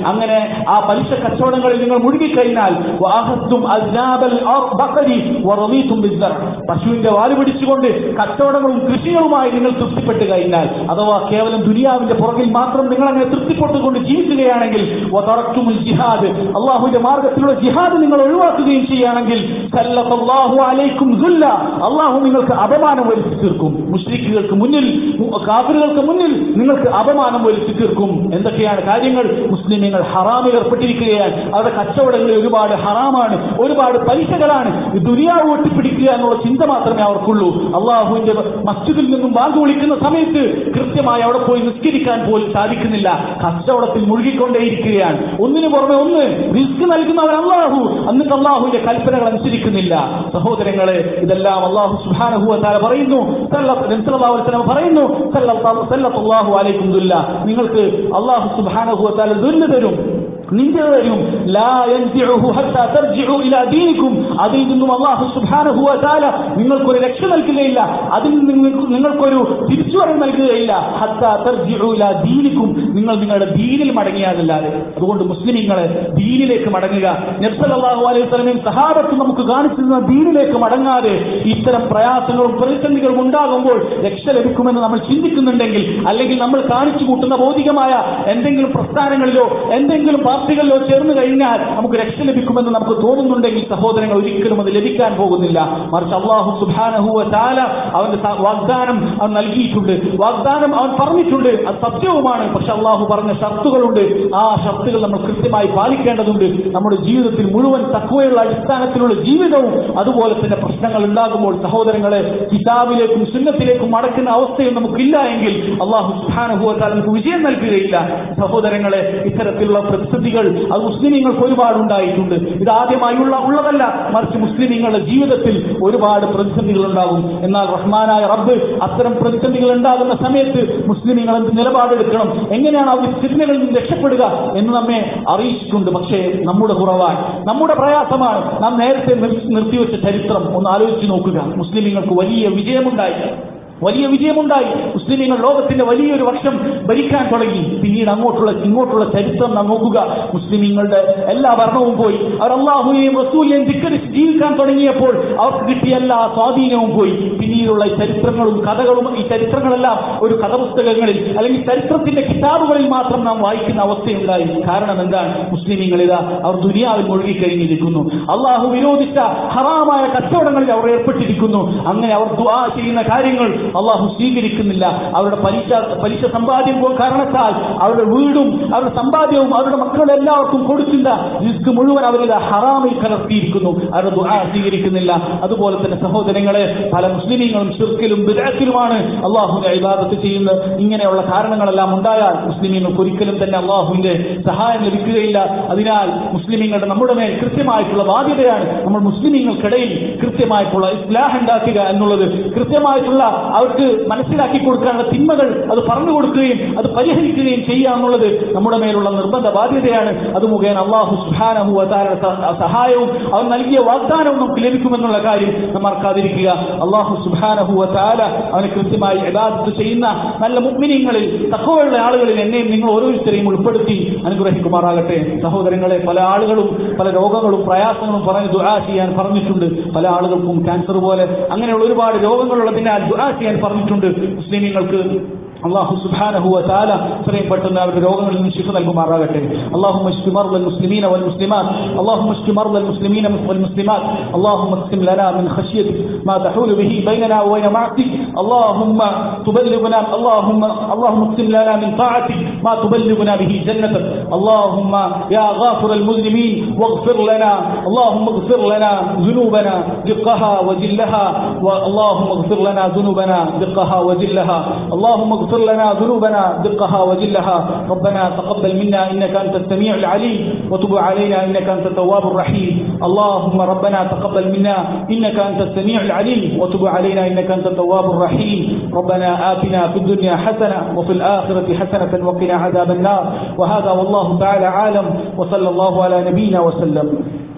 അങ്ങനെ ആ പലിശ കച്ചവടങ്ങളിൽ നിങ്ങൾ മുഴുകിക്കഴിഞ്ഞാൽ വാഹത്തും അസ്നാബൽ ബഖരി വറമീതും ബിസ്സർ. പശുവിന്റെ വാല് പിടിച്ചുകൊണ്ട് കച്ചവടങ്ങളും കൃഷികളുമായി നിങ്ങൾ തൃപ്തിപ്പെട്ട് കഴിഞ്ഞാൽ അഥവാ കേവലം ദുനിയാവിന്റെ പുറകിൽ മാത്രം നിങ്ങൾ അങ്ങനെ തൃപ്തിപ്പെട്ടുകൊണ്ട് ജീവിക്കുകയാണെങ്കിൽ വതറക്തുമുൽ ജിഹാദ് അള്ളാഹുവിന്റെ മാർഗത്തിലുള്ള ജിഹാദ് നിങ്ങൾ ഒഴിവാക്കുകയും ചെയ്യുകയാണെങ്കിൽ സല്ലല്ലാഹു അലൈക്കും ദുല്ല അള്ളാഹു നിങ്ങൾക്ക് അപമാനം വരുത്തി തീർക്കും മുസ്ലിക്കുകൾക്ക് മുന്നിൽ കാഫിറുകൾക്ക് മുന്നിൽ നിങ്ങൾക്ക് അപമാനം വരുത്തി തീർക്കും എന്തൊക്കെയാണ് കാര്യങ്ങൾ മുസ്ലിമീങ്ങൾ ഹറാമിൽ ഏർപ്പെട്ടിരിക്കുകയാണ് അവരുടെ കച്ചവടങ്ങളിൽ ഒരുപാട് ഹറാമാണ് ഒരുപാട് പലിശകളാണ് ഈ ദുനിയാവ് ഒട്ടിപ്പിടിക്കുക എന്നുള്ള ചിന്ത മാത്രമേ അവർക്കുള്ളൂ അള്ളാഹുവിന്റെ മസ്ജിദിൽ നിന്നും ബാങ്ക് വിളിക്കുന്ന സമയത്ത് കൃത്യമായി അവിടെ പോയി നിസ്കരിക്കാൻ പോലും സാധിക്കുന്നില്ല കച്ചവടത്തിൽ മുഴുകിക്കൊണ്ടേയിരിക്കുകയാണ് ഒന്നിനു പുറമെ ഒന്ന് റിസ്ക് നൽകുന്നവൻ അള്ളാഹു എന്നിട്ട് അള്ളാഹുവിന്റെ കൽപ്പനകൾ അനുസരിക്കുന്നില്ല സഹോദരങ്ങളെ ഇതെല്ലാം അള്ളാഹു സുഹാനഹുവ താല പറയുന്നു സല്ലല്ലാഹു അലൈഹി വസല്ലം പറയുന്നു സല്ലല്ലാഹു സല്ലല്ലാഹു അലൈക്കും ദുല്ല നിങ്ങൾക്ക് അള്ളാഹു സുബ്ഹാനഹു വതആല ദുല്ല തരും നിന്റെ തരും ലാ യൻസിഉഹു ഹത്താ തർജിഉ ഇലാ ദീനിക്കും അതിൽ നിന്നും അല്ലാഹു സുബ്ഹാനഹു വതആല നിങ്ങൾക്കൊരു രക്ഷ നൽകുകയില്ല അതിൽ നിന്ന് നിങ്ങൾക്ക് നിങ്ങൾക്കൊരു തിരിച്ചുവരവ് നൽകുകയില്ല ഹത്താ തർജിഉ ഇലാ ദീനിക്കും നിങ്ങൾ നിങ്ങളുടെ ദീനിൽ മടങ്ങിയാലല്ലാതെ അതുകൊണ്ട് മുസ്ലിമീങ്ങളെ ദീനിലേക്ക് മടങ്ങുക നബി സല്ലല്ലാഹു അലൈഹി വസല്ലമയും സഹാബത്തും നമുക്ക് കാണിച്ചു തന്ന ദീനിലേക്ക് മടങ്ങാതെ ഇത്തരം പ്രയാസങ്ങളും പ്രതിസന്ധികളും ഉണ്ടാകുമ്പോൾ രക്ഷ ലഭിക്കുമെന്ന് നമ്മൾ ചിന്തിക്കുന്നുണ്ടെങ്കിൽ അല്ലെങ്കിൽ നമ്മൾ കാണിച്ചു കൂട്ടുന്ന ഭൗതികമായ എന്തെങ്കിലും പ്രസ്ഥാനങ്ങളിലോ എന്തെങ്കിലും പാർട്ടികളിലോ ചേർന്ന് കഴിഞ്ഞാൽ നമുക്ക് രക്ഷ ലഭിക്കുമെന്ന് നമുക്ക് തോന്നുന്നുണ്ടെങ്കിൽ സഹോദരങ്ങൾ ഒരിക്കലും അത് ലഭിക്കാൻ പോകുന്നില്ല മറിച്ച് അള്ളാഹു സുബാനഹുവ താല അവന്റെ സ- വാഗ്ദാനം അവൻ നൽകിയിട്ടുണ്ട് വാഗ്ദാനം അവൻ പറഞ്ഞിട്ടുണ്ട് അത് സത്യവുമാണ് പക്ഷെ അള്ളാഹു പറഞ്ഞ ഷർത്തുകളുണ്ട് ആ ഷർത്തുകൾ നമ്മൾ കൃത്യമായി പാലിക്കേണ്ടതുണ്ട് നമ്മുടെ ജീവിതത്തിൽ മുഴുവൻ തക്കവയുള്ള അടിസ്ഥാനത്തിലുള്ള ജീവിതവും അതുപോലെ തന്നെ പ്രശ്നങ്ങൾ ഉണ്ടാകുമ്പോൾ സഹോദരങ്ങളെ കിതാബിലേക്കും സുന്നത്തിലേക്കും മടക്കുന്ന അവസ്ഥയും നമുക്കില്ല എങ്കിൽ അള്ളാഹു സുബാനഹുവത്താൽ നമുക്ക് വിജയം നൽകുകയില്ല സഹോദരങ്ങളെ ഇത്തരത്തിലുള്ള പ്രതിസന്ധികൾ അത് മുസ്ലിമീങ്ങൾക്ക് ഒരുപാട് ഉണ്ടായിട്ടുണ്ട് ഇത് ആദ്യമായുള്ള ഉള്ളതല്ല മറിച്ച് മുസ്ലിമീങ്ങളുടെ ജീവിതത്തിൽ ഒരുപാട് പ്രതിസന്ധികൾ ഉണ്ടാകും എന്നാൽ റഹ്മാനായ റബ്ബ് അത്തരം പ്രതിസന്ധികൾ ഉണ്ടാകുന്ന സമയത്ത് മുസ്ലിമീങ്ങൾ എന്ത് നിലപാടെടുക്കണം എങ്ങനെയാണ് അവർ ഫിത്നകളിൽ നിന്ന് രക്ഷപ്പെടുക എന്ന് നമ്മെ അറിയിച്ചിട്ടുണ്ട് പക്ഷേ നമ്മുടെ കുറവാണ് നമ്മുടെ പ്രയാസമാണ് നാം നേരത്തെ നിർ- നിർത്തിവെച്ച ചരിത്രം ഒന്ന് ആലോചിച്ച് നോക്കുക മുസ്ലിമീങ്ങൾക്ക് വലിയ വിജയമുണ്ടായി വലിയ വിജയമുണ്ടായി മുസ്ലിമീങ്ങൾ ലോകത്തിന്റെ വലിയൊരു വർഷം ഭരിക്കാൻ തുടങ്ങി പിന്നീട് അങ്ങോട്ടുള്ള ഇങ്ങോട്ടുള്ള ചരിത്രം നാം നോക്കുക മുസ്ലിമീങ്ങളുടെ എല്ലാ ഭരണവും പോയി അവർ അള്ളാഹുയെയും റസൂലിനെയും ധിക്കരിച്ച് ജീവിക്കാൻ തുടങ്ങിയപ്പോൾ അവർക്ക് കിട്ടിയ എല്ലാ സ്വാധീനവും പോയി പിന്നീടുള്ള ഈ ചരിത്രങ്ങളും കഥകളും ഈ ചരിത്രങ്ങളെല്ലാം ഒരു കഥപുസ്തകങ്ങളിൽ അല്ലെങ്കിൽ ചരിത്രത്തിന്റെ കിതാബുകളിൽ മാത്രം നാം വായിക്കുന്ന അവസ്ഥയുണ്ടായി കാരണം എന്താണ് മുസ്ലിമീങ്ങൾ ഇതാ അവർ ദുനിയാവിൽ മുഴുകിക്കഴിഞ്ഞിരിക്കുന്നു അള്ളാഹു വിരോധിച്ച ഹറാമായ കച്ചവടങ്ങളിൽ അവർ ഏർപ്പെട്ടിരിക്കുന്നു അങ്ങനെ അവർ ദുആ ചെയ്യുന്ന കാര്യങ്ങൾ അള്ളാഹു സ്വീകരിക്കുന്നില്ല അവരുടെ പലിശ പലിശ സമ്പാദ്യം പോ- കാരണത്താൽ അവരുടെ വീടും അവരുടെ സമ്പാദ്യവും അവരുടെ മക്കളുടെ എല്ലാവർക്കും കൊടുക്കുന്ന റിസ്ക് മുഴുവൻ അവരുടെ ഹറാമിൽ കലർത്തിയിരിക്കുന്നു അവരുടെ ദുആ സ്വീകരിക്കുന്നില്ല അതുപോലെ തന്നെ സഹോദരങ്ങളെ പല മുസ്ലിമീങ്ങളും ഷിർക്കിലും ബിദഅത്തിലുമാണ് അള്ളാഹുവിന്റെ ഇബാദത്ത് ചെയ്യുന്നത് ഇങ്ങനെയുള്ള കാരണങ്ങളെല്ലാം ഉണ്ടായാൽ മുസ്ലിമീങ്ങൾക്ക് ഒരിക്കലും തന്നെ അള്ളാഹുവിന്റെ സഹായം ലഭിക്കുകയില്ല അതിനാൽ മുസ്ലിമീങ്ങളുടെ നമ്മുടെ മേൽ കൃത്യമായിട്ടുള്ള ബാധ്യതയാണ് നമ്മൾ മുസ്ലിമീങ്ങൾക്കിടയിൽ കൃത്യമായിട്ടുള്ള ഇസ്ലാഹ് ഉണ്ടാക്കുക എന്നുള്ളത് കൃത്യമായിട്ടുള്ള അവർക്ക് മനസ്സിലാക്കി കൊടുക്കാനുള്ള തിന്മകൾ അത് പറഞ്ഞു കൊടുക്കുകയും അത് പരിഹരിക്കുകയും ചെയ്യുക എന്നുള്ളത് നമ്മുടെ മേലുള്ള നിർബന്ധ ബാധ്യതയാണ് അത് മുഖേന അള്ളാഹു സുഹാനഹു സഹായവും അവൻ നൽകിയ വാഗ്ദാനവും നമുക്ക് ലഭിക്കുമെന്നുള്ള കാര്യം നാം മറക്കാതിരിക്കുക അള്ളാഹു സുഹാനഹു താല അവനെ കൃത്യമായി യഥാർത്ഥ ചെയ്യുന്ന നല്ല മുഗ്മിനിങ്ങളിൽ തക്കവയുള്ള ആളുകളിൽ എന്നെയും നിങ്ങൾ ഓരോരുത്തരെയും ഉൾപ്പെടുത്തി അനുഗ്രഹിക്കുമാറാകട്ടെ സഹോദരങ്ങളെ പല ആളുകളും പല രോഗങ്ങളും പ്രയാസങ്ങളും പറഞ്ഞ് ദുആ ചെയ്യാൻ പറഞ്ഞിട്ടുണ്ട് പല ആളുകൾക്കും ക്യാൻസർ പോലെ അങ്ങനെയുള്ള ഒരുപാട് രോഗങ്ങളുള്ളതിനാൽ ദുആ ചെയ്യാൻ പറഞ്ഞിട്ടുണ്ട് മുസ്ലിമീങ്ങൾക്ക് അള്ളാഹു സുബ്ഹാനഹു വതആല എത്രയും പെട്ടെന്ന് അവരുടെ രോഗങ്ങളിൽ നിന്ന് ശിഫ നൽകുമാറാകട്ടെ اللهم اشف مرضى المسلمين والمسلمات اللهم اشف مرضى المسلمين والمسلمات اللهم اقسم لنا من خشيتك ما تحول به بيننا وبين معصيتك اللهم تبلغنا اللهم اللهم اقسم لنا من طاعتك ما تبلغنا به جنتك اللهم يا غافر المذنبين واغفر لنا اللهم اغفر لنا ذنوبنا دقها وجلها اللهم اغفر لنا ذنوبنا دقها وجلها اللهم اغفر لنا ذنوبنا دقها وجلها ربنا تقبل منا انك انت السميع العليم وتب علينا انك انت التواب الرحيم اللهم ربنا تقبل منا انك انت السميع العليم وتب علينا انك انت التواب الرحيم ربنا آتنا في الدنيا حسنه وفي الاخره حسنه وقنا عذاب النار وهذا والله تعالى عالم وصلى الله على نبينا وسلم